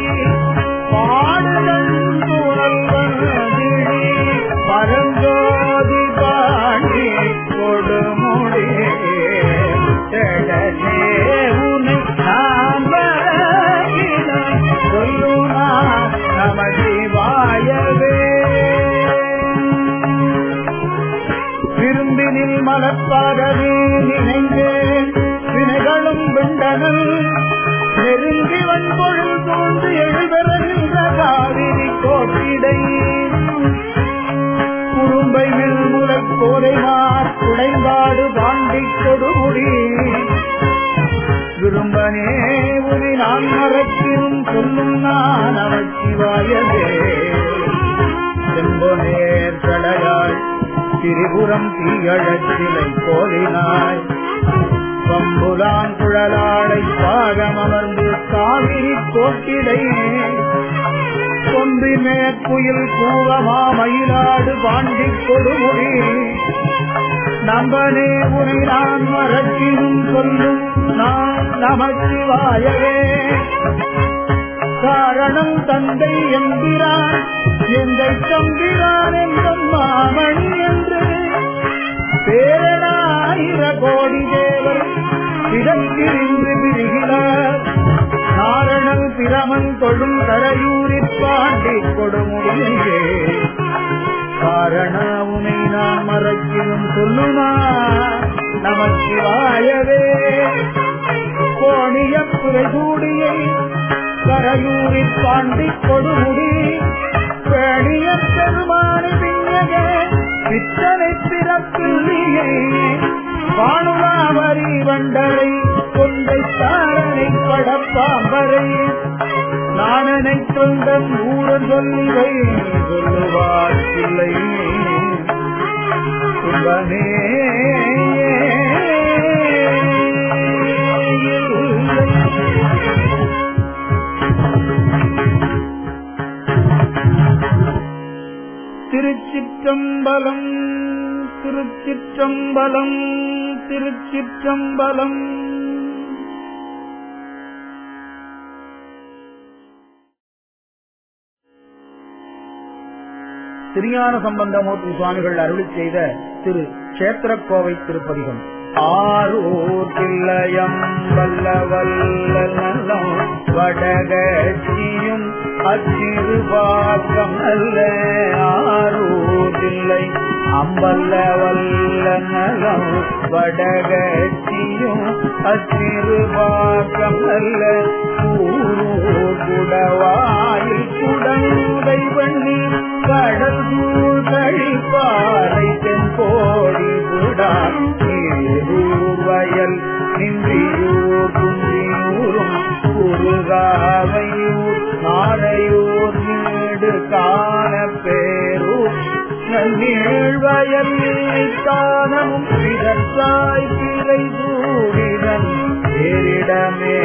பாடுதல் குரல் வந்திடி பரஞ்சோதி பாண்டி கொடுமுடி தேடலே உனை நான் மறக்கினாய் சொல்லுனா நம சிவாயவே விரும்பினில் மலர்பாகவே நினைந்தேன் வினைகளும் விண்டனல் நெருங்கி வன்பொழில் தோன்று எழுபெறுகின்ற காவிரி கோட்டிடை குறும்பை மெல் முலக் கோரைமார் குடைந்தாடு பாண்டி கொடுமுடி விரும்பனே உனை நான் மறக்கினும் சொல்லும் நான் அவச்சிவாயவே செம்பொனேர் கடையாள் திரிபுரம் தீயழச்சிலை கோலினாய் பம்புலான் குழலாளை பாகம் அமர்ந்து காவிரி கோட்டிடை கொம்பி மேற்குயில் கூவமா மயிலாடு பாண்டி கொடுமுடி நம்பனே உனை நான் மறக்கினும் சொல்லும் நான் நமச்சிவாயவே காரணம் தந்தை என்கிறான் எந்தை தம்பிரான் என்பன் மாமணி என்று பேரனாயிர கோடி தேவர் இடத்திரிந்து விரிகிறார் காரணம் பிரமன் தொழும் கரையூரிற் பாண்டி கொடுமுடியே காரண உனை நான் மறக்கினும் சொல்லுமா நமச்சிவாயவே கோணிய புரைகூடியை கரையூரில் பாண்டி கொடுமுடி பேணிய பெருமானி பின்னக பித்தனை பிறப்பில்லையே வானுலாவரி வண்டரை கொண்டை தாரனை படப்பாம்பரை நான் நினைத்தொண்டன் ஊர சொல்லிவை சொல்லுவார் இல்லை துன்பமே திருச்சிற்றம்பலம் திருச்சிற்றம்பலம் திருச்சிற்றம்பலம் திருஞான சம்பந்தமூர்த்தி சுவாமிகள் அருளி செய்த திரு கஷேத்திரக்கோவை திருப்பதிகம் ஆரூர் தில்லையம் வல்ல வல்ல நலம் வடகட்சியும் அச்சிறுபாக்கம் அல்ல ஆரூர் தில்லை அம்பல்ல வல்ல நலம் வடகட்சியும் அச்சிறுபாக்கம் அல்ல கூரூர் குடவாயில் குடங்கை பண்ணி கடல் சூழ் கழிப்பாறை தென்போடி விடார் வயல் நின்றியூர் குன்றியூரும் குறுகாவையூர் நாரையூர் வீடு காண பேரூர் நன்னீழ்வயல் தானமும் பிறத்தாய் பிறை சூடினன் பேரிடமே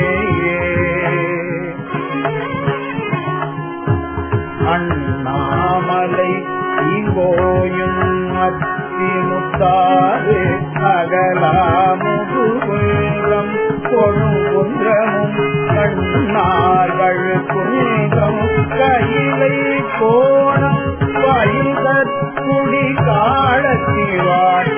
அண்ணாமலை இங்கோயும் அத்திமுத்தாறு அகலாமுதுவம் கொடுங்குன்றமும் கண்ணார்கள் குன்றம் கையிலை கோணம் பயிர் குடி காலத்திவார்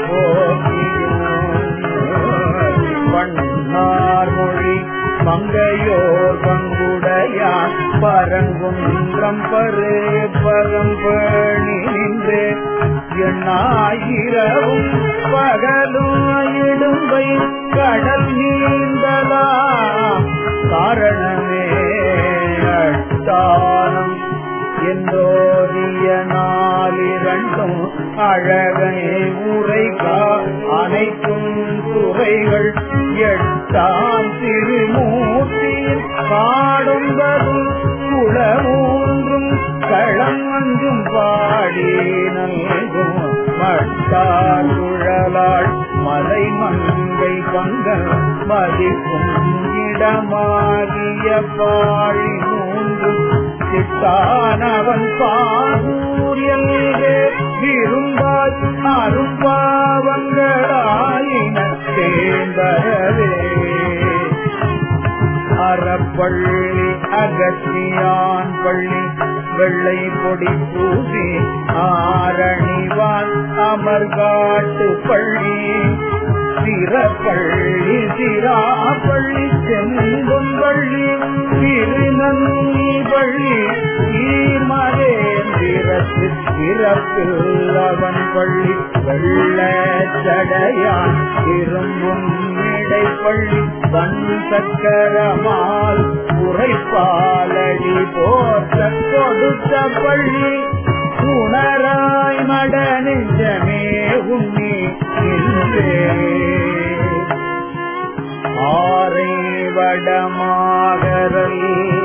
பண்ணார் மொழி மங்கையோர் பங்குடையான் பரங்குன்றம் பரு பரம்பணி நின்று எண்ணாயிரவும் பகலும் இடும்பை கடல் நீந்தலா காரணமே அட்டானம் என்றோதிய நாளிரண்டும் அழகனே உரைகா அனைத்தும் துறைகள் எட்டாம் திருமூர்த்தியில் பாடும்பதும் குளமூன்றும் களம் அஞ்சும் பாடி நல்கும் மட்டார் குழலாள் மலை மங்கை பங்க மதிக்கும் இடமாகிய பாழி மூன்றும் சித்தானவன் பாகூரியல்கே விரும்பாய் அரும்பாவங்களாயின தேந்தரவே அறப்பள்ளி அகத்தியான் பள்ளி வெள்ளை பொடி பூசி ஆரணிவான் அமர்காட்டு பள்ளி சிறப்பள்ளி சிராப்பள்ளி செங்கும் பள்ளி திருநன்னி பள்ளி ஈர்மதேந்திரத்து சிறப்பில் அவன் பள்ளி வெள்ள சடையான் திரும்பும் இடை பள்ளி வன் சக்கரமால் உரைப்பாலடி போற்ற கொடுத்த பள்ளி உணராய் மட நெஞ்சமே உன்னி என்றே ஆரை வடமாகரல்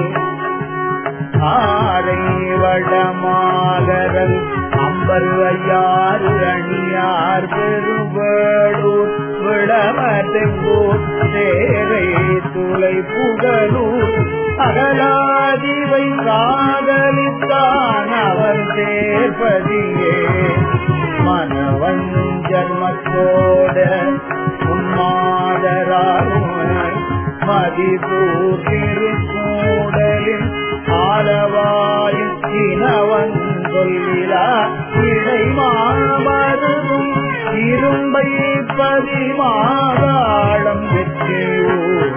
ஆரை வடமாகரல் அம்பல் ஐயாறு அணியார் பெருவேடூர் விளமதெங்கூர் சேரை துளை புகழூர் அகலாதிவை காதலித்தான் அவர் சேர்ப்பதியே மனவன் ஜன்மத்தோட உன்மாதராகும் மதிதூர் திருக்கூடலின் ஆலவாயில் இனவன் சொல்லிலா இடை மாமருதும் இரும்பை பதிமாதாளம் வெற்றியூர்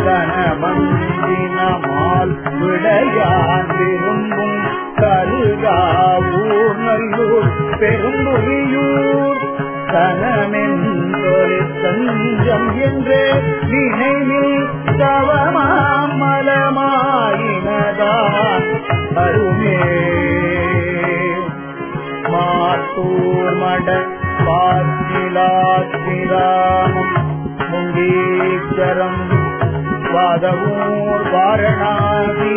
கனமந்தினமால் விடையான் விரும்பும் கருகாவூர் நல்லூர் பெரும்புரியூர் கனமென்றொரு தஞ்சம் என்றே நினைவில் தவமாம் மலமாயினதான் அருமே மாத்தூர் மட பாத்திலாத்திராமம் முண்டீச்சரம் வாதவூர் வாரணாசி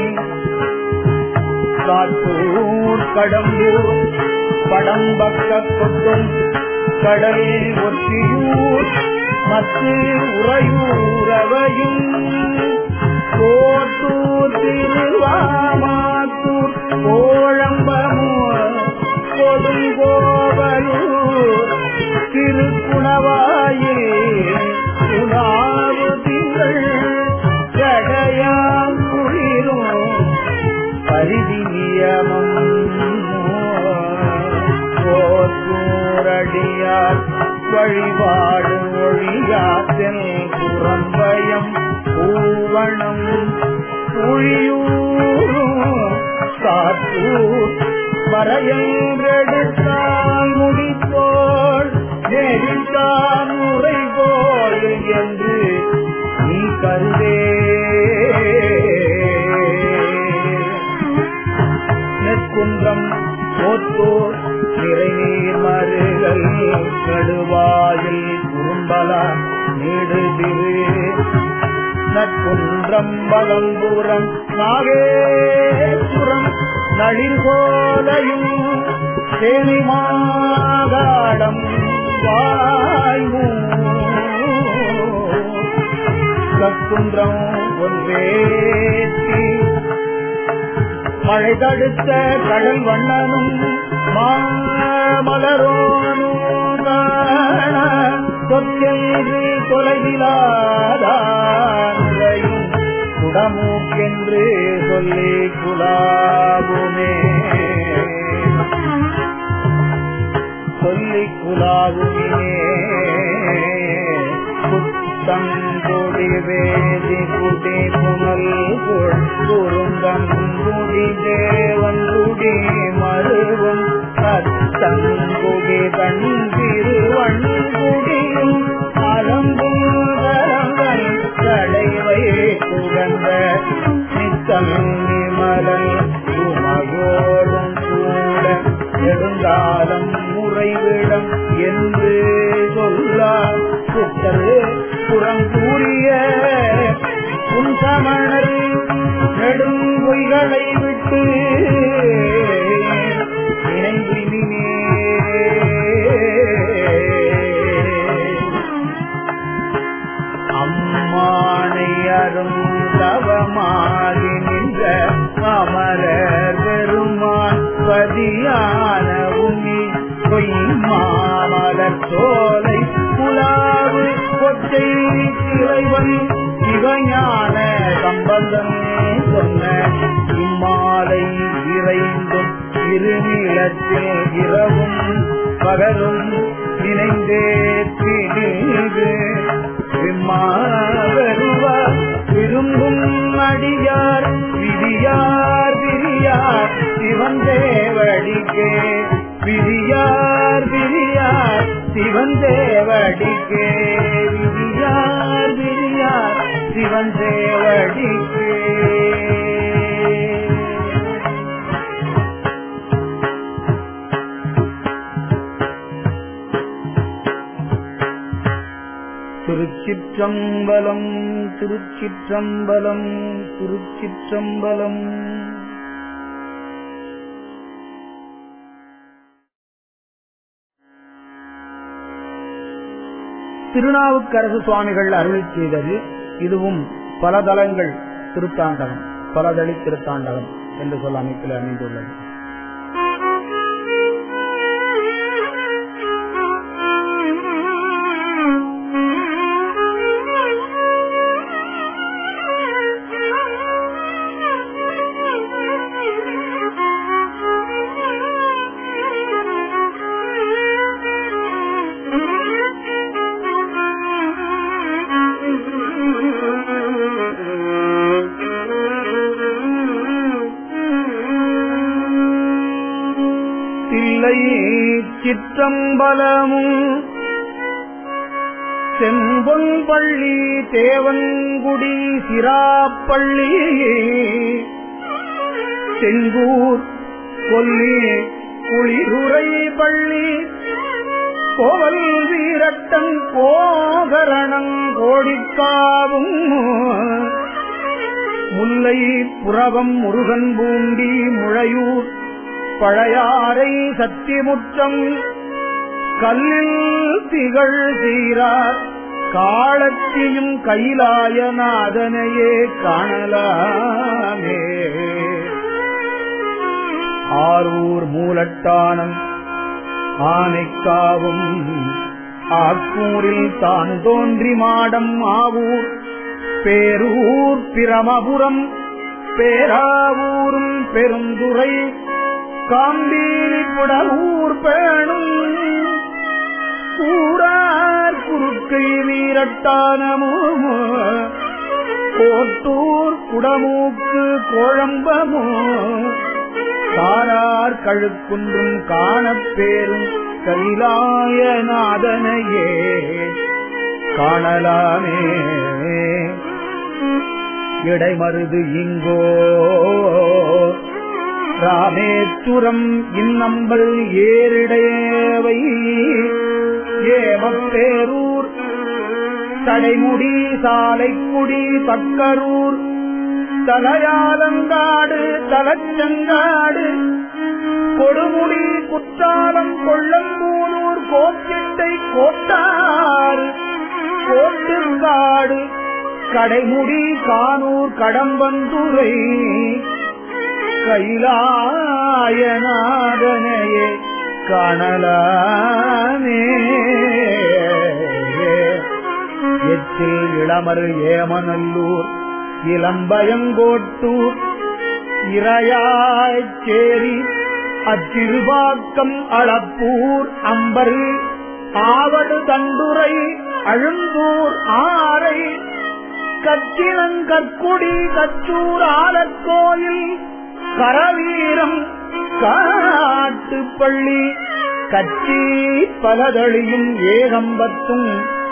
சாத்தூர் கடம்பூர் படம்பக்க கொட்டும் கடல் ஒற்றியூர் மத்து உறையூரவையும் கோட்டூர் திருவாமாத்தூர் கோழம்பமூர் கொடுங்கோவலூர் திருக்குணவாயில் உணாவு திங்கள் ஜடையாம் குளிரும் பரிதி நியமம் போற்றூரடியார் வழிபாடு ஒழியாத்தல் புறம்பயம் பூவணம் புழியூரும் காத்தூர் மறையென்றெடுத்தால் முடிப்போல் நெறித்தான் முறை போல் என்று நீ கருதே நெற்குன்றம் போத்தோர் நிறைநீர் மருகல் கடுவாயில் குறும்பலா நீடு திரு நற்குன்றம் பலம்புரம் நாகேஸ்வரம் நளிர்கோலையும் தேனிமாகாடம் வாய்மூர் கற்குன்றம் ஒன்றேத்தி மழை தடுத்த கடல் வண்ணனும் மாமலரோனும் காண சொற்கென்று தொலைவிலாதையும் குடமூக்கென்று சொல்லி குலாவுமே சொல்லி குலாவுமே குடி வேதி குடி புனல் குறுந்தம் குடி தேவன் குடி மருவம் கத்தங்குடி தன் திருவண்குடியும் அலம்பும் கரங்கள் கடைவை குழந்த நித்தம் நிமலன் உமகோரும் கூட நெடுங்காலம் முறைவிடம் என்று சொல்லார் புத்தரு புறம் கூறிய உன் சமணர் நெடுங்கொய்களை விட்டு இணைந்தினே அம்மானை அரும் தவமாகி நின்ற அமரர் பெருமான் பதியான உண்ணி பொய்மாமலர் சோலை புலாவு கொச்சை கிளைவன் சிவஞான சம்பந்தம் சொன்ன இம்மாலை இறைந்தும் இருநிலத்தில் இரவும் பகலும் இணைந்தே பிடிது விம்மாவருவா விரும்பும் அடியார் விதியார் விரியார் சிவன் தேவடிக்கே விதியார் விரியார் சிவன் தேவடிக்கே விதியார் விரியார் சிவன் தேவடிக்கே திருச்சிற்றம்பலம் திருச்சிற்றம்பலம் திருச்சிற்றம்பலம் திருநாவுக்கரசு சுவாமிகள் அருள் செய்தது இதுவும் பல தலங்கள் திருத்தாண்டகம் பலதளி திருத்தாண்டகம் என்று சொல்ல அமைப்பில் அமைந்துள்ளது தில்லை சிற்றம்பலமும் செம்பொன் பள்ளி தேவன்குடி சிராப்பள்ளி செங்கூர் கொல்லி குளிருரை பள்ளி கோவல் வீரட்டன் கோகரணங் கோடிக்காவும் முல்லை புறவம் முருகன் பூண்டி முழையூர் பழையாறை சத்திமுற்றம் கல்லில் திகழ் சீரார் காலத்தியும் கைலாயநாதனையே காணலாமே ஆரூர் மூலட்டானம் ஆனைக்காவும் ஆக்கூரில் தான் தோன்றி மாடம் ஆவூர் பேரூர் பிரமபுரம் பேராவூரும் பெருந்துறை காம்பீரி புடவூர் பேணும் கூறார் குறுக்கை வீரட்டானமோ கோட்டூர் குடமூக்கு கோழம்பமோ காரார் கழுக்குன்றும் காணப்பேரும் கைலாயநாதனையே காணலாமே இடைமருது இங்கோ ராமேச்சுரம் இன்னம்பல் ஏரிடையவை ஏமப்பேரூர் தடைமுடி சாலைக்குடி தக்கரூர் தலையாலங்காடு தலச்சங்காடு கொடுமுடி குற்றாலம் கொள்ளம்பூனூர் கோச்சிட்டை கோட்டாறு கோட்டுக்காடு கடைமுடி கானூர் கடம்பந்துரை கைலாயநாதனையே காணலாமே எச்சில் இளமரு ஏமநல்லூர் இளம்பயங்கோட்டூர் இரையாச்சேரி அச்சிறுபாக்கம் அளப்பூர் அம்பர் ஆவடு தண்டுரை அழுந்தூர் ஆரை கச்சிலங்கற்குடி கச்சூர் ஆலக்கோயில் கரவீரம் காட்டுப்பள்ளி கச்சி பலதளியும் ஏகம்பத்தும்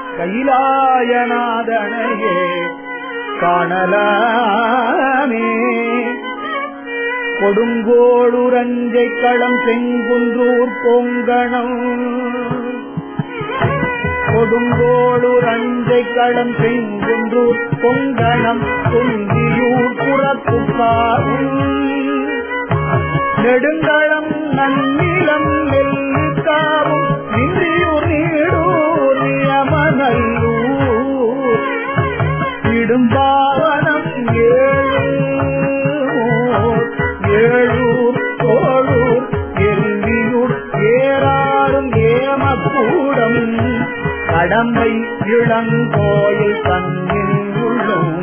கைலாயநாதனையே காணலாமே கொடுங்கோளுரஞ்சை களம் செங்குன்றூர் பொங்கணம் கொடுங்கோளுரஞ்சை களம் செங்குன்றூர் பொங்கணம் குந்தியூர் புறப்புக்காரும் நெடுங்களம் நன்னிலம் நெல்லுக்காவும் இன்றியூர் நீடூர் நியமநல்லூர் இடும்பாவனம் ஏழூர் ஏழூர் தோழூர் எல்லியூர் ஏறாரும் ஏமக்கூடம் கடம்பை இளங்கோயில் தன்னில் உள்ளும்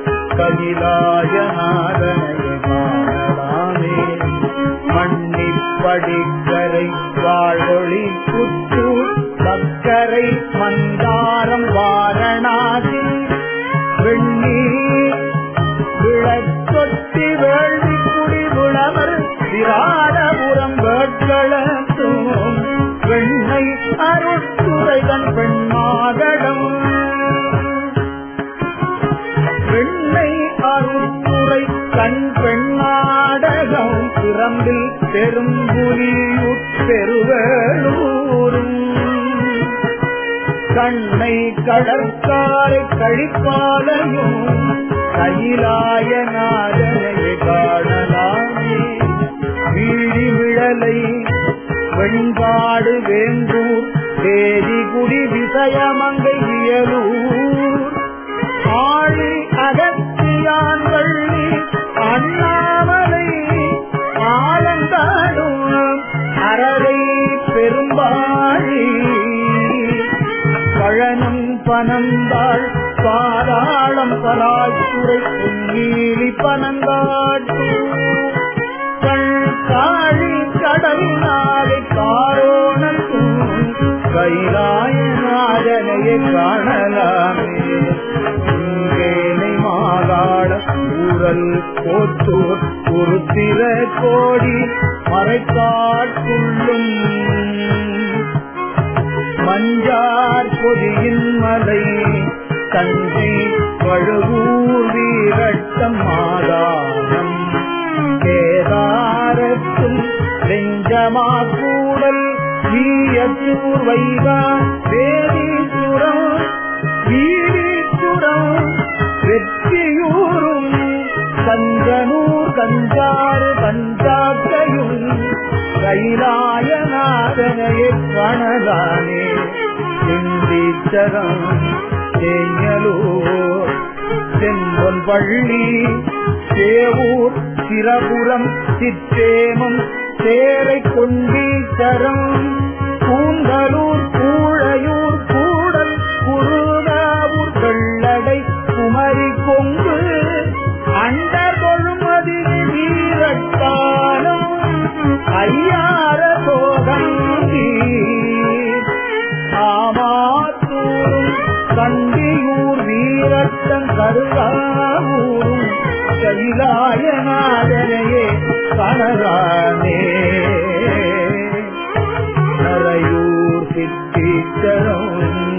கவிலாயநாதனையை காணலாமே மண்ணிப்படிக்கரை வாழ்வொளி புத்தூர் சக்கரை மந்தாரம் வாரணாசி வெண்ணீர் விளக்கொத்தி வேள்வி குடி விளவர் விராடபுரம் வேட்களத்தும் வெண்ணை அருட்துறைதன் பெண்மாகடம் வெண்ணை அருட்துறை கண் பெண்ணாடகம் பிறம்பில் பெரும்புலியூர் பெருவேளூரும் கண்ணை கடற்காரை கழிப்பாலையும் கையிலாய நாதனை காணலாமே வீடி விழலை வெண்காடு வேந்தூர் தேதிகுடி விசயமங்கை வியலூர் ஆழி அகத்தியான் வள்ளி அண்ணாமலை ஆலந்தாடும் அறவை பெரும்பாழி பழனம் பனந்தாள் பாதாளம் பலாச்சுரை பொன்னீலி பனங்காட்டு காழி கடல் நாடு காரோணத்தும் கைலாயநாதனையை காணலாமே இங்கேனை மாகாள ஊரல் கோத்தூர் குருத்திர கோடி மறைக்காட்டுள்ளும் மஞ்சார் பொதியின் மலை தஞ்சை பழுவூர் வீரட்டம் மாதானம் கேதாரத்தும் வெஞ்சமா கூடல் வீயத்தூர் வைகா வேதீசுரம் வீரீசுரம் வெற்றியூரும் கஞ்சனூர் கஞ்சாறு பஞ்சாக்கையும் கைலாயநாதனையை காணலானே செந்தீச்சரம் தேஞலூர் செம்பொன் பள்ளி சேவூர் சிரபுரம் சிற்றேமம் சேரை கொண்டீச்சரம் கூந்தலூர் கூழையூர் கூடல் குருகாவூர் கொள்ளடை குமரி கொங்கு அண்டர் கொழுமதி வீரட்டாலும் ஐயார சோகந்தி ஆமாத்தூரும் கண்டியூர் வீரட்டம் கருவாவூரும் கைலாயநாதனையே கனரானே நரையூர் சித்தீச்சரம்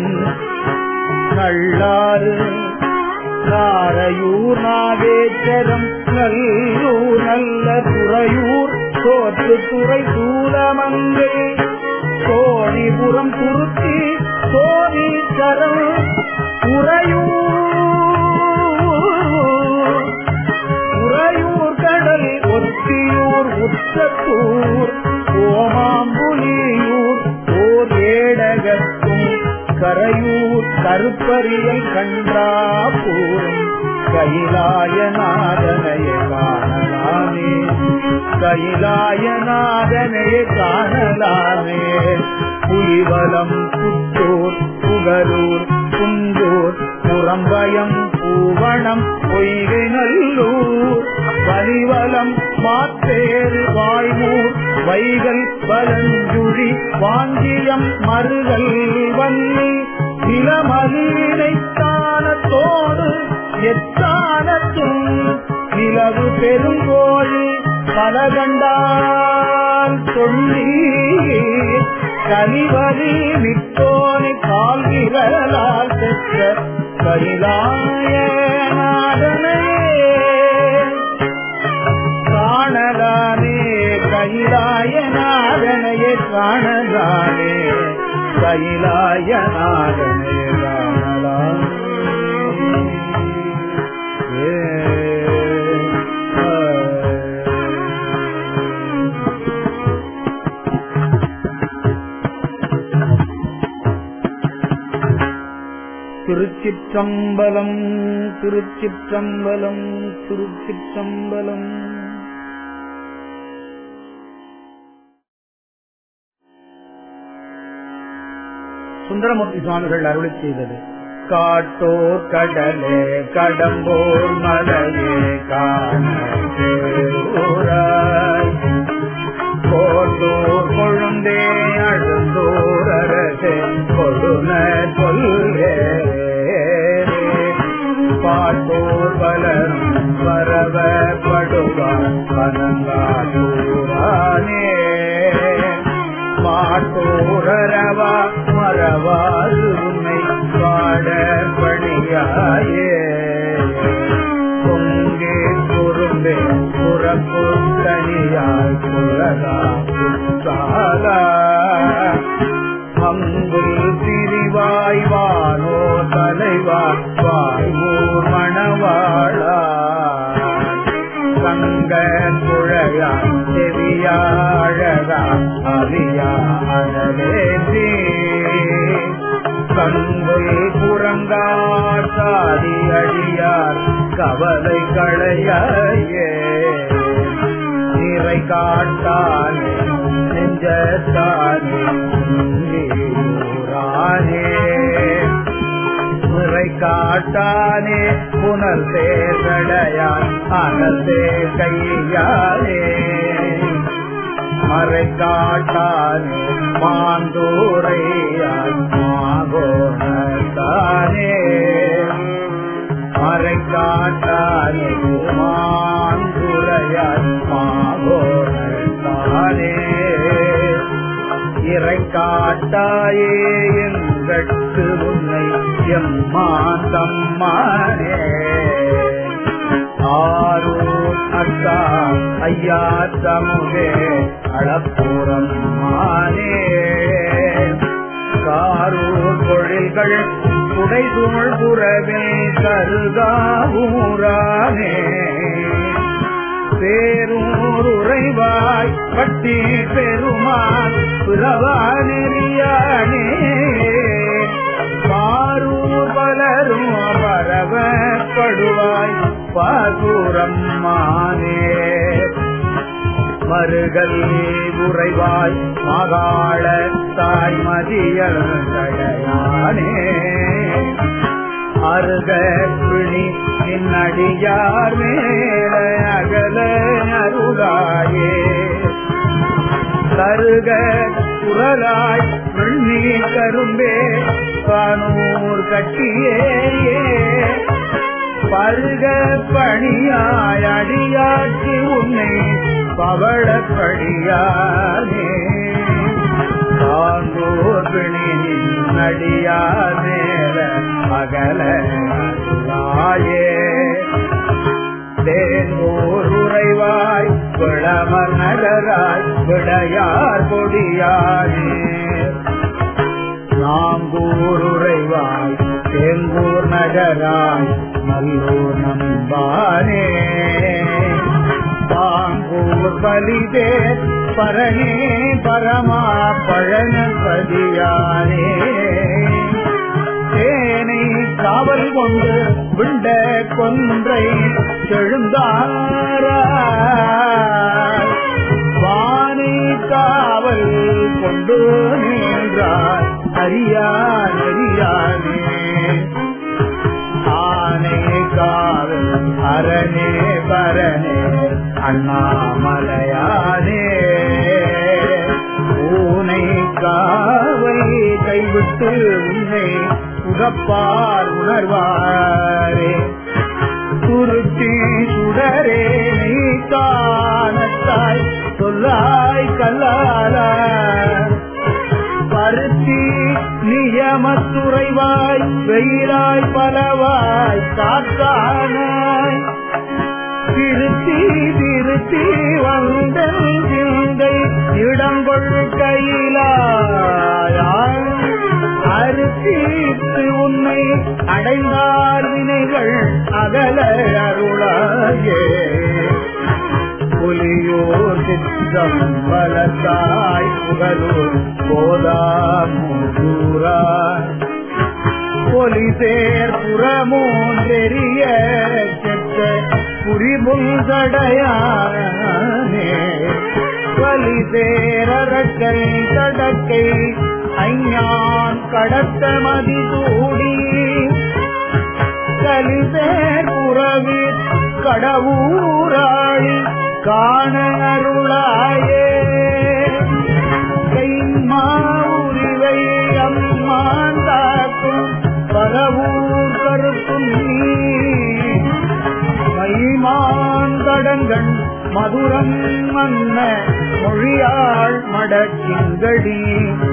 நள்ளாறு நாரையூர் நாகேச்சரம் நல்லூர் நல்ல துறையூர் தோற்று துறை சூலமங்கை சோழிபுரம் துருத்தி சோழீச்சரம் உறையூர் உறையூர் கடல் ஒத்தியூர் உத்தத்தூர் ஓமாம்புலியூர் ஓர் ஏடகத்தும் கரையூர் கருப்பரியல் கண்டாபூரும் கைலாயநாதனைய காணலாமே கைலாயநாதனைய காணலாமே புலிவலம் புத்தூர் புகலூர் குந்தூர் புறம்பயம் பூவணம் பொய்கை நல்லூர் வலிவலம் மாத்தேறு வாய்மூர் வைகல் பலஞ்சுழி வாங்கியம் மறுகல் வன்னி நிலமலீனை தானத்தோடு எத்தானத்தும் நிலவு பெருங்கோழி பலகண்டால் சொல்லி கனிவரி விட்டோனை கால் விரலால் பெற்ற கைலாய நாதனையே காணலானே கைலாயநாதனையே காணலானே கைலாயநாதனையே காணலானே ஏ, ஆ. திருச்சிற்றம்பலம் திருச்சிற்றம்பலம் திருச்சிற்றம்பலம் சுந்தரமூர்த்தி சுவாமிகள் அருளி செய்தது காட்டோர் கடலே கடம்போர் மலையே காணூராய் கோட்டோர் கொழுந்தே அழுந்தோர் அரசே கொடுன கொல்லே பாட்டோர் பலரும் பரவ படுவார் பனங்காடூரானே மாட்டோரவா மறவாது உன்னை பாட பணியாயே பொங்கே குறும்பே புறப்பு தனியாய் குலகா புத்தாலா அங்குல் திரிவாய் வானோ தலைவா வாய்மூர் மணவாளா சங்க குழையா செவியாழகா அவியா அனலேந்தி கங்குல் புறங்கார் சாதி அடியார் கவலை களையே நிறை காட்டானே நெஞ்சத்தானே ஊரானே முறை காட்டானே புனல் தேர்தடையான் அனல்தே கையானே மறை காட்டானே மாந்தூரையான் மாகோணத்தானே மறை காட்டானே மாந்துரையான் மாகோணத்தானே இறை காட்டாயே எங்கட்கு உன்னை எம்மான் தம்மானே ஆரூர் ஆத்தா ஐயா தமுகே அளப்புறம் மானே காரூர் பொழில்கள் புடைசூழ் புறவில் கருகாவூரானே பேரூர் உறைவாய் பட்டி பெருமாள் பிறவா நெறியானே பாரூர் பலரும் பரவப்படுவாய் பாசூரம் மானே மருகல் உறைவாய் மாகாள தாய்மதியல் தடையானே அருக பிணி நின்னடியார் மேல அகல அருளாயே கருக குரலாய் வெண்ணி கரும்பே கானூர் கட்டியே பருக பணியாய் அடியாற்றி உன்னை பவளப்படியானே சாந்தோர் பிணி நடியார் மேல அகல அருளாயே தேங்கோர் உறைவாய் விளமர் நகராய் விடையார் கொடியானே நாங்கூர் உறைவாய் தேங்கூர் நகராய் நல்லூர் நம்பானே பாங்கூர் பலிதே பரணே பரமா பழனபதியானே தேனை காவல் கொண்டு விண்ட கொன்றை செழுந்தாரா வானை காவல் கொண்டு நின்றார் அறியார் அறியானே ஆனை காவல் அரணே பரணே அண்ணாமலையானே பூனை காவல் கைவிட்டு உன்னை உகப்பார் உணர்வாரே துருத்தி சுடரே நீ காணத்தாய் சொல்லாய் கல்லால பருத்தி நியமத்துறைவாய் வெயிலாய் பலவாய் காத்தானாய் திருத்தி திருத்தி வந்த சிந்தை இடங்கொள் கையிலாய் அறுத்தீர்த்து உன்னை அடைந்தார் வினைகள் அகல அருளாயே புலியோர் சித்தம் வளத்தாய் புகழூர் போதாமூரா பொலிசேர் புறமூன்றெறிய செத்த புரிமுந்தடையானே பலிசேரக்கல் தடக்கை ஐஞான் கடத்த மதிசூடி கலிசேர் புறவி கடவுராளி காண அருளாயே கைமாவுரிவை அம்மான் தாக்கும் பரவூர் கருத்தும் மைமான் கடங்கண் மதுரம் மன்ன மொழியாள் மடக்கிங்கடி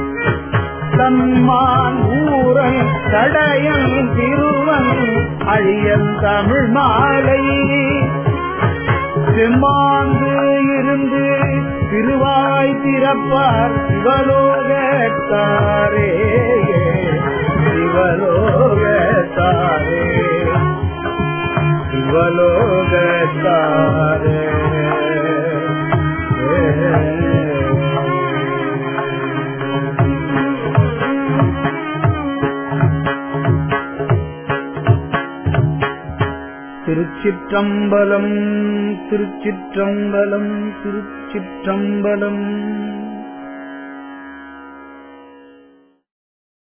தம்மான் ஊரன் தடயன் திருவன் அழியன் தமிழ் மாலை செம்மாந்து இருந்து திருவாய் திறப்பார் சிவலோகத்தாரே சிவலோகத்தாரே சிவலோகத்தாரே திருச்சிற்றம்பலம் திருச்சிற்றம்பலம் திருச்சிற்றம்பலம்